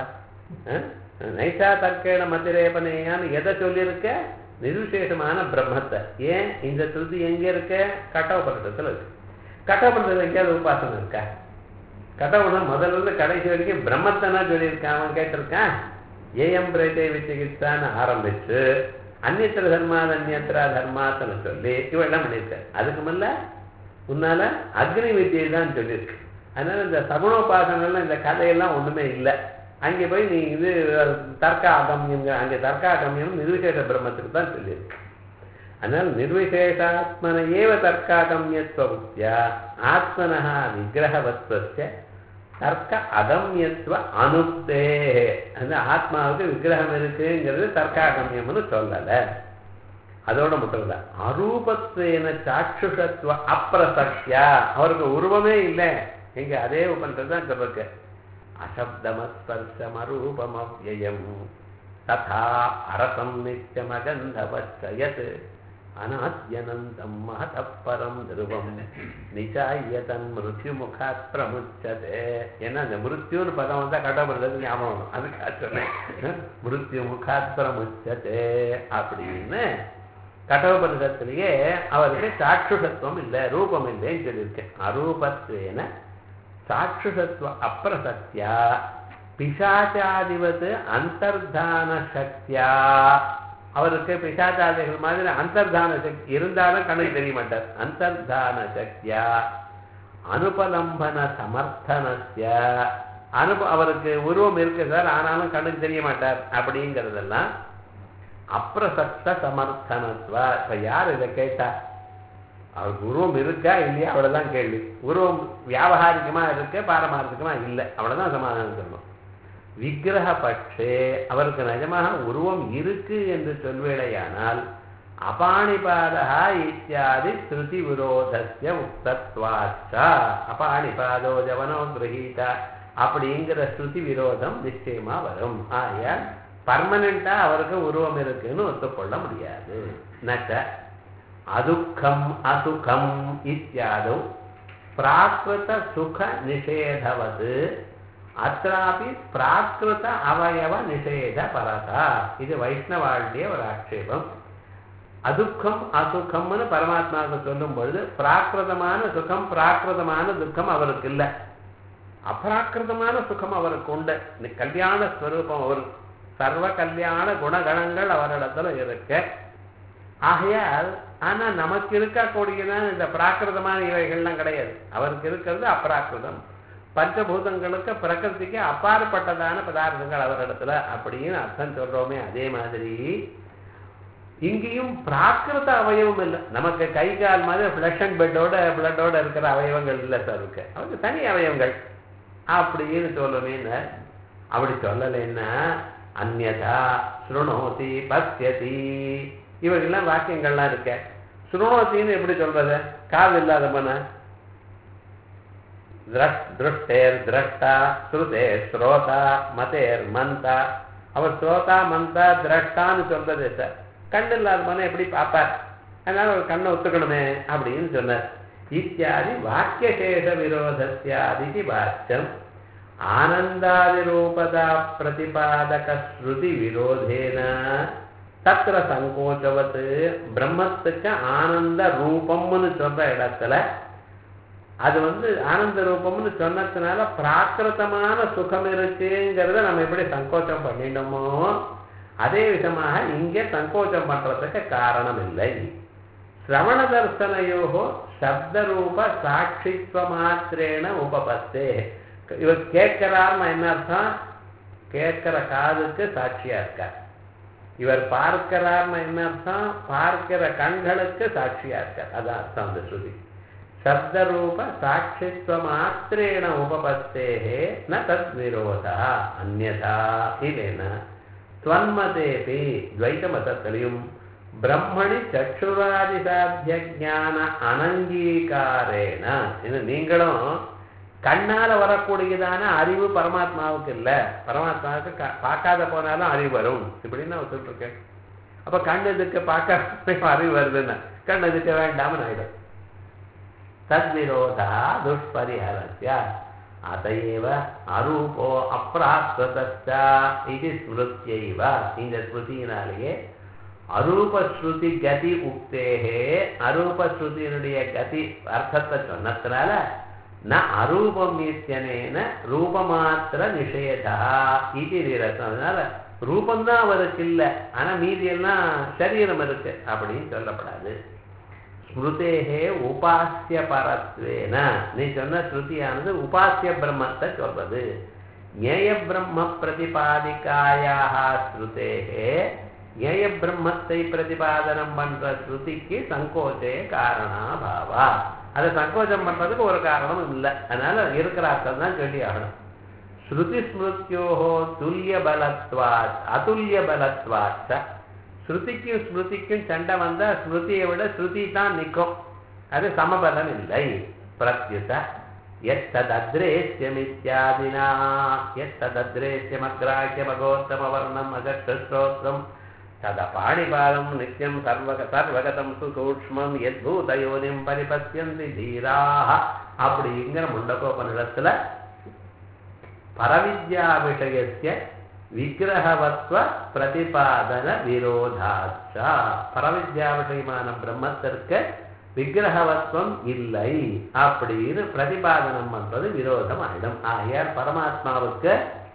S1: நைசா தர்க்கேன மத்திரேபனையான்னு எதை சொல்லியிருக்க நிர்விசேஷமான பிரம்மத்தை ஏன் இந்த திருதி எங்க இருக்க கட்டவப்படுத்தத்தில் இருக்கு கட்டவப்படுத்தத்தில் எங்கேயாவது உபாசனம் இருக்கா கட்டவுடன் முதல்ல இருந்து கடைசி வரைக்கும் பிரம்மத்தனா சொல்லியிருக்கான் அவன் கேட்டிருக்கான் ஏஎம் பிரேட்டை விசிகிச்சான்னு ஆரம்பிச்சு அந்நியத்திர தர்மாத் அந்நியத்திரா தர்மாத்தனை சொல்லி இவெல்லாம் பண்ணியிருக்க அதுக்கு மேல உன்னால அக்னி வித்தியை தான் சொல்லியிருக்கு அதனால இந்த சகுணோபாசனெல்லாம் இந்த கதையெல்லாம் ஒண்ணுமே இல்லை அங்கே போய் நீ இது தர்க்க அகமியம் அங்கே தர்க்க அகமியம் நிர்விசேஷ பிரம்மத்துக்கு தான் சொல்லியிருக்கு அதனால் நிர்விசேஷாத்மன ஏவ தர்க்காகமியத்துவ ஆத்மனா விக்கிரகவத்வஸ்ய தர்க்க அகமியத்துவ அனுப்தே அந்த ஆத்மாவுக்கு விக்கிரகம் இருக்குங்கிறது தர்க்காகமியம்னு சொல்லலை அதோட மட்டும் இல்ல அரூபத்வேன சாட்சுஷத்துவ அப்பிரசக்தியா அவருக்கு உருவமே இல்லை இங்க அதே உபன்றது தான் சொல்லிருக்கு அசப்தமஸ்பர்சமரூபமவ்யயம் ததா அரசம் நித்தியமகந்தவச்சயத் அநாத்யனந்தம் மகதப்பரம் நிருபம் நிச்சாயதன் மிருத்யு முகாத் பிரமுச்சதே ஏன்னா அந்த மிருத்யுன்னு பதம் வந்தா கடவுள்றது ஞாபகம் அதுக்காக சொன்னேன் மிருத்யு முகாத் பிரமுச்சதே அப்படின்னு கடவுபனிடத்திலேயே அவருக்கு சாட்சுஷத்துவம் இல்லை ரூபம் இல்லைன்னு சொல்லியிருக்கேன் அரூபத்வேன சாட்சுஷத்துவ அப்பிரசக்தியா பிசாச்சாதிபத்து அந்தர்தான சக்தியா அவருக்கு பிசாச்சாதிகள் மாதிரி அந்தர்தான சக்தி இருந்தாலும் கண்ணுக்கு தெரிய மாட்டார் அந்தர்தான சக்தியா அனுபலம்பன சமர்த்தனஸ்ய அனுப அவருக்கு உருவம் இருக்கு சார் ஆனாலும் கண்ணுக்கு தெரிய மாட்டார் அப்படிங்கிறதெல்லாம் அப்பிரசக்த சமர்த்தனத்வா இப்ப யார் இதை கேட்டா அவருக்கு உருவம் இருக்கா இல்லையா அவ்வளவுதான் கேள்வி உருவம் வியாபகாரிகமா இருக்கு பாரமாரிகமா இல்லை அவ்வளவுதான் சமாதானம் சொல்லணும் விக்கிரக பட்சே அவருக்கு நிஜமாக உருவம் இருக்கு என்று சொல்வேளையானால் அபாணிபாதா இத்தியாதி ஸ்ருதி விரோதஸ்ய உக்தத்வாச்சா அபாணிபாதோ ஜவனோ கிரகீதா அப்படிங்கிற ஸ்ருதி விரோதம் நிச்சயமா வரும் ஆகையால் பர்மனண்டா அவருக்கு உருவம் இருக்குன்னு ஒத்துக்கொள்ள முடியாது நச்ச அதுக்கம் அசுகம் இத்தியாதோ பிராகிருத சுக நிஷேதவது அत्रापि பிராகிருத அவயவ நிஷேத பரதா இது வைஷ்ணவாளுடைய ஒரு ஆட்சேபம் அதுக்கம் அசுகம்னு பரமாத்மாவுக்கு சொல்லும் பொழுது பிராகிருதமான சுகம் பிராகிருதமான துக்கம் அவருக்கு இல்லை அப்ராக்கிருதமான சுகம் அவருக்கு உண்டு இந்த கல்யாண ஸ்வரூபம் அவர் சர்வ கல்யாண குணகணங்கள் அவரிடத்துல இருக்கு ஆகையால் ஆனா நமக்கு இருக்கக்கூடியதான் இந்த பிராகிருதமான இவைகள்லாம் கிடையாது அவருக்கு இருக்கிறது அப்ராக்கிருதம் பஞ்சபூதங்களுக்கு பிரகிருதிக்கு அப்பாற்பட்டதான பதார்த்தங்கள் அவரிடத்துல அப்படின்னு அர்த்தம் சொல்றோமே அதே மாதிரி இங்கேயும் பிராகிருத அவயவம் இல்லை நமக்கு கை கால் மாதிரி ஃபிளஷ் அண்ட் பெட்டோட பிளட்டோட இருக்கிற அவயவங்கள் இல்லை சார் இருக்கு அவருக்கு தனி அவயவங்கள் அப்படின்னு சொல்லணும்னு அப்படி சொல்லலைன்னா அந்நதா ஸ்ருணோதி பத்தியதி இவர்கள்லாம் வாக்கியங்கள்லாம் இருக்க ஸ்ருணோத்தின்னு எப்படி சொல்றது காது இல்லாத மன திருஷ்டேர் திரஷ்டா ஸ்ருதே ஸ்ரோதா மதேர் மந்தா அவர் ஸ்ரோதா மந்தா திரஷ்டான்னு சொல்றது சார் கண் இல்லாத மன எப்படி பார்ப்பார் அதனால ஒரு கண்ணை ஒத்துக்கணுமே அப்படின்னு சொன்னார் இத்தியாதி வாக்கியசேஷ விரோதஸ்யாதி வாக்கியம் ஆனந்தாதிரூபதா பிரதிபாதக ஸ்ருதி விரோதேன தத்திர சங்கோச்சவத்து பிரம்மத்துக்கு ஆனந்த ரூபம்னு சொல்ற இடத்துல அது வந்து ஆனந்த ரூபம்னு சொன்னதுனால பிராகிருதமான சுகம் இருக்குங்கிறத நம்ம எப்படி சங்கோச்சம் பண்ணிட்டோமோ அதே விதமாக இங்கே சங்கோச்சம் பண்றதுக்கு காரணம் இல்லை சிரவண தர்சனையோகோ சப்தரூப சாட்சித்வ மாத்திரேன உபபத்தே இவர் கேட்கிறார்னு என்ன அர்த்தம் கேட்கிற காதுக்கு சாட்சியா இருக்கார் இவர் பார்க்கிறார்னு என்ன அர்த்தம் பார்க்கிற கண்களுக்கு சாட்சியா இருக்கார் அதான் அர்த்தம் அந்த ஸ்ருதி சப்தரூப சாட்சித்வ மாத்திரேன உபபத்தேகே ந தத் விரோதா அந்நதா இல்லைன்னா துவன்மதேபி துவைத மதத்திலையும் பிரம்மணி சற்றுராதி சாத்திய ஞான அனங்கீகாரேன இது நீங்களும் கண்ணால வரக்கூடியதான அறிவு பரமாத்மாவுக்கு இல்ல பரமாத்மாவுக்கு க- பார்க்காத போனாலும் அறிவு வரும் இப்படின்னு நான் சொல்லிட்டு இருக்கேன் அப்ப கண் இதுக்கு பார்க்காத அறிவு வருதுன்னா கண் இதுக்கு வேண்டாம்னு ஆயிடும் தத்விரோதா துஷ்பரிஹரஸ்ய அதையேவ அரூபோ அப்ராஸ்வதஸ்தா இது ஸ்மிருத்தியைவ இந்த ஸ்மிருதியினாலேயே அரூபஸ்ருதி கதி உக்தேகே அரூபஸ்ருதியினுடைய கதி அர்த்தத்தை சொன்னதுனால ந அரூபம் இத்தியனேன ரூபமாத்திர நிஷேதா இது நிரசம் அதனால ரூபம்தான் அவருக்கு இல்லை ஆனா மீதி எல்லாம் சரீரம் இருக்கு அப்படின்னு சொல்லப்படாது ஸ்மிருதேகே உபாசிய பரத்வேன நீ சொன்ன ஸ்ருதியானது உபாசிய பிரம்மத்தை சொல்றது ஞேய பிரம்ம பிரதிபாதிக்காயாக ஸ்ருதேகே ஞேய பிரம்மத்தை பிரதிபாதனம் பண்ற ஸ்ருதிக்கு சங்கோச்சே காரணாபாவா அதை சங்கோச்சம் பண்றதுக்கு ஒரு காரணமும் இல்லை அதனால இருக்கிற அர்த்தம் தான் சொல்லி ஆகணும் ஸ்ருதி ஸ்மிருத்தியோகோ துல்லிய பலத்வாத் அதுல்ய பலத்வாச்ச ஸ்ருதிக்கும் ஸ்மிருதிக்கும் சண்டை வந்தா ஸ்மிருதியை விட ஸ்ருதி தான் நிற்கும் அது சமபலம் இல்லை பிரத்யுத எத்ததத்ரேஷ்யமித்யாதினா எத்ததத்ரேஷ்யமக்ராஹ்யமகோத்தம வர்ணம் அகஸ்ரோத்திரம் தத பாணிபாலம் நித்தியம் சர்வக சர்வகதம் சுசூக்ஷ்மம் எத்பூதயோனிம் பரிபத்தியந்தி தீராக அப்படிங்கிற முண்டகோபனிடத்துல பரவித்யா விஷயஸ்ய விக்கிரகவத்வ பிரதிபாதன விரோதாச்ச பரவித்யா விஷயமான பிரம்மத்திற்கு விக்கிரகவத்வம் இல்லை அப்படின்னு பிரதிபாதனம் பண்றது விரோதம் ஆயிடும் ஆகையால் பரமாத்மாவுக்கு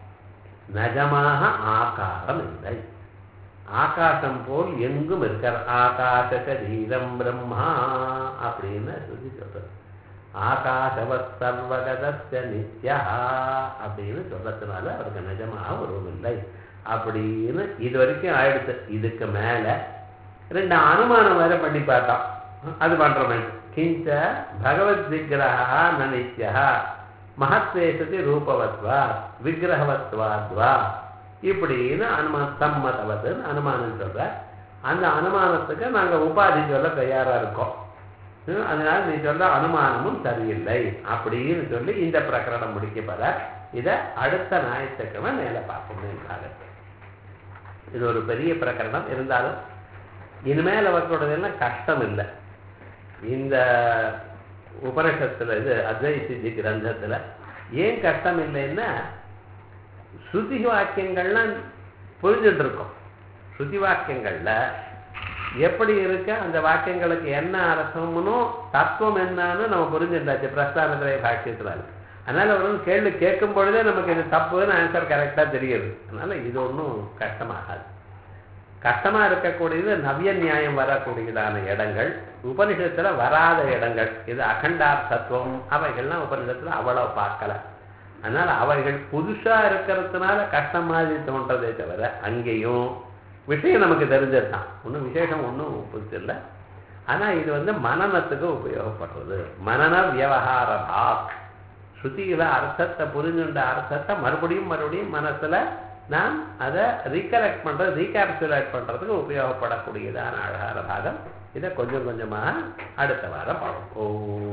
S1: நிஜமாக ஆகாரம் இல்லை ஆகாசம் போல் எங்கும் இருக்கிற ஆகாச சரீரம் பிரம்மா அப்படின்னு சொல்லி சொல்றது ஆகாசவத் சர்வகதஸ்ய நித்யா அப்படின்னு சொல்றதுனால அவருக்கு நிஜமாக உருவம் இல்லை அப்படின்னு இது வரைக்கும் ஆயிடுச்சு இதுக்கு மேல ரெண்டு அனுமானம் வேற பண்ணி பார்த்தான் அது பண்றோமே கிஞ்ச பகவத் விக்கிரகா ந நித்யா மகத்வேசதி ரூபவத்வா விக்கிரகவத்வாத்வா இப்படின்னு அனுமான சம்மதவத்துன்னு அனுமானம் சொல்ற அந்த அனுமானத்துக்கு நாங்க உபாதி சொல்ல தயாரா இருக்கோம் ஹம், அதனால நீ சொல்ற அனுமானமும் சரியில்லை அப்படின்னு சொல்லி இந்த பிரகரணம் முடிக்கப்பட இத அடுத்த ஞாயிற்றுக்கிழமை மேல பார்க்கணும் என்றாங்க இது ஒரு பெரிய பிரகரணம் இருந்தாலும் இனிமேல் அவர்களுடையதெல்லாம் கஷ்டம் இல்லை இந்த உபனிஷத்துல இது அத்வை சித்தி கிரந்தத்துல ஏன் கஷ்டம் இல்லைன்னா ஸ்ருதி வாக்கியங்கள்லாம் புரிஞ்சுட்டு இருக்கோம் ஸ்ருதி வாக்கியங்கள்ல எப்படி இருக்க அந்த வாக்கியங்களுக்கு என்ன அர்த்தம்னு தத்துவம் என்னன்னு நம்ம புரிஞ்சுட்டாச்சு பிரஸ்தானத்திலே பாக்கியத்தினால அதனால ஒரு கேள்வி கேட்கும் பொழுதே நமக்கு இது தப்புன்னு ஆன்சர் கரெக்டா தெரியுது அதனால இது ஒன்றும் கஷ்டமாகாது கஷ்டமா இருக்கக்கூடியது நவ்ய நியாயம் வரக்கூடியதான இடங்கள் உபனிஷத்துல வராத இடங்கள் இது அகண்டார்த்தத்துவம் அவைகள்லாம் உபனிஷத்துல அவ்வளவு பார்க்கல அதனால அவைகள் புதுசா இருக்கிறதுனால கஷ்டம் மாதிரி தோன்றதே தவிர அங்கேயும் விஷயம் நமக்கு தெரிஞ்சது தான் ஒன்றும் விசேஷம் ஒன்றும் புதுசு இல்லை ஆனா இது வந்து மனநத்துக்கு உபயோகப்படுறது மனன வியவகார பாக் ஸ்ருதியில அர்த்தத்தை புரிஞ்சுண்ட அர்த்தத்தை மறுபடியும் மறுபடியும் மனசுல நாம் அதை ரீகலெக்ட் பண்றது ரீகேப்சுலேட் பண்றதுக்கு உபயோகப்படக்கூடியதான அழகான பாகம் இதை கொஞ்சம் கொஞ்சமாக அடுத்த வாரம் பார்ப்போம் ஓ